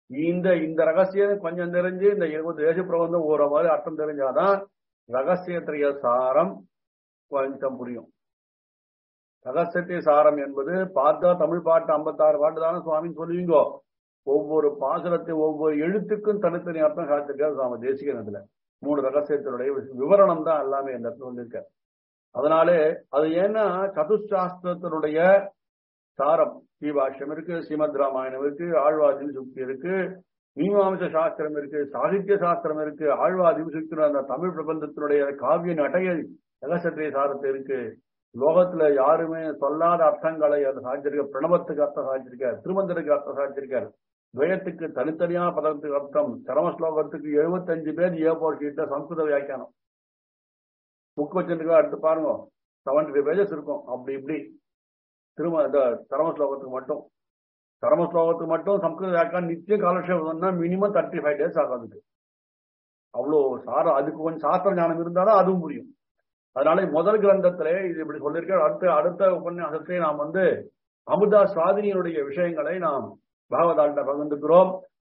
இந்த இந்த ரகசியம் கொஞ்சம் தெரிஞ்சு இந்த இருபது தேச பிரபந்தம் ஒரு மாதிரி அர்த்தம் தெரிஞ்சாதான் ரகசியத்திரிய சாரம் கொஞ்சம் புரியும் ரகசியத்திய சாரம் என்பது பார்த்தா தமிழ் பாட்டு ஐம்பத்தாறு பாட்டு தானே சுவாமின்னு சொல்லுவீங்கோ ஒவ்வொரு பாசுரத்தை ஒவ்வொரு எழுத்துக்கும் தனித்தனி அர்த்தம் காத்திருக்காரு சுவாமி தேசிகனத்துல மூணு ரகசியத்தினுடைய விவரணம் தான் எல்லாமே இந்த இடத்துல சொல்லியிருக்க அதனாலே அது ஏன்னா சதுசாஸ்திரத்தினுடைய சாரம் ஸ்ரீபாஷ்யம் இருக்கு ஸ்ரீமத் ராமாயணம் இருக்கு ஆழ்வாதின் சுக்தி இருக்கு மீமாம்ச சாஸ்திரம் இருக்கு சாகித்ய சாஸ்திரம் இருக்கு ஆழ்வாதின் சுக்தி அந்த தமிழ் பிரபந்தத்தினுடைய காவிய நடைய ரகசிய சாரத்தை இருக்கு லோகத்துல யாருமே சொல்லாத அர்த்தங்களை அது சாதிச்சிருக்க பிரணவத்துக்கு அர்த்தம் சாதிச்சிருக்கார் திருமந்திரத்துக்கு அர்த்தம் சாதிச்சிருக்கார் துவயத்துக்கு தனித்தனியா பதத்துக்கு அர்த்தம் சரம ஸ்லோகத்துக்கு எழுபத்தஞ்சு பேர் ஏ போர் ஷீட்ல சம்ஸ்கிருத வியாக்கியானம் புக் வச்சிருக்கா எடுத்து பாருங்க செவன்டி ஃபைவ் பேஜஸ் இருக்கும் அப்படி இப்படி திரும்ப இந்த சரம ஸ்லோகத்துக்கு மட்டும் சரம ஸ்லோகத்துக்கு மட்டும் சம்ஸ்கிருத வியாக்கியானம் நித்திய காலக்ஷேபம்னா மினிமம் தேர்ட்டி ஃபைவ் டேஸ் ஆகும் அதுக்கு அவ்வளோ சாரம் அதுக்கு கொஞ்சம் சாஸ்திர ஞானம் இருந்தாலும் அதுவும் புரியும் அதனால முதல் கிரந்தத்திலே இது இப்படி சொல்லியிருக்க அடுத்த அடுத்த உபன்யாசத்தை நாம் வந்து அமுதா சுவாதினியினுடைய விஷயங்களை நாம் பாகவதால்கிட்ட பகிர்ந்துக்கிறோம்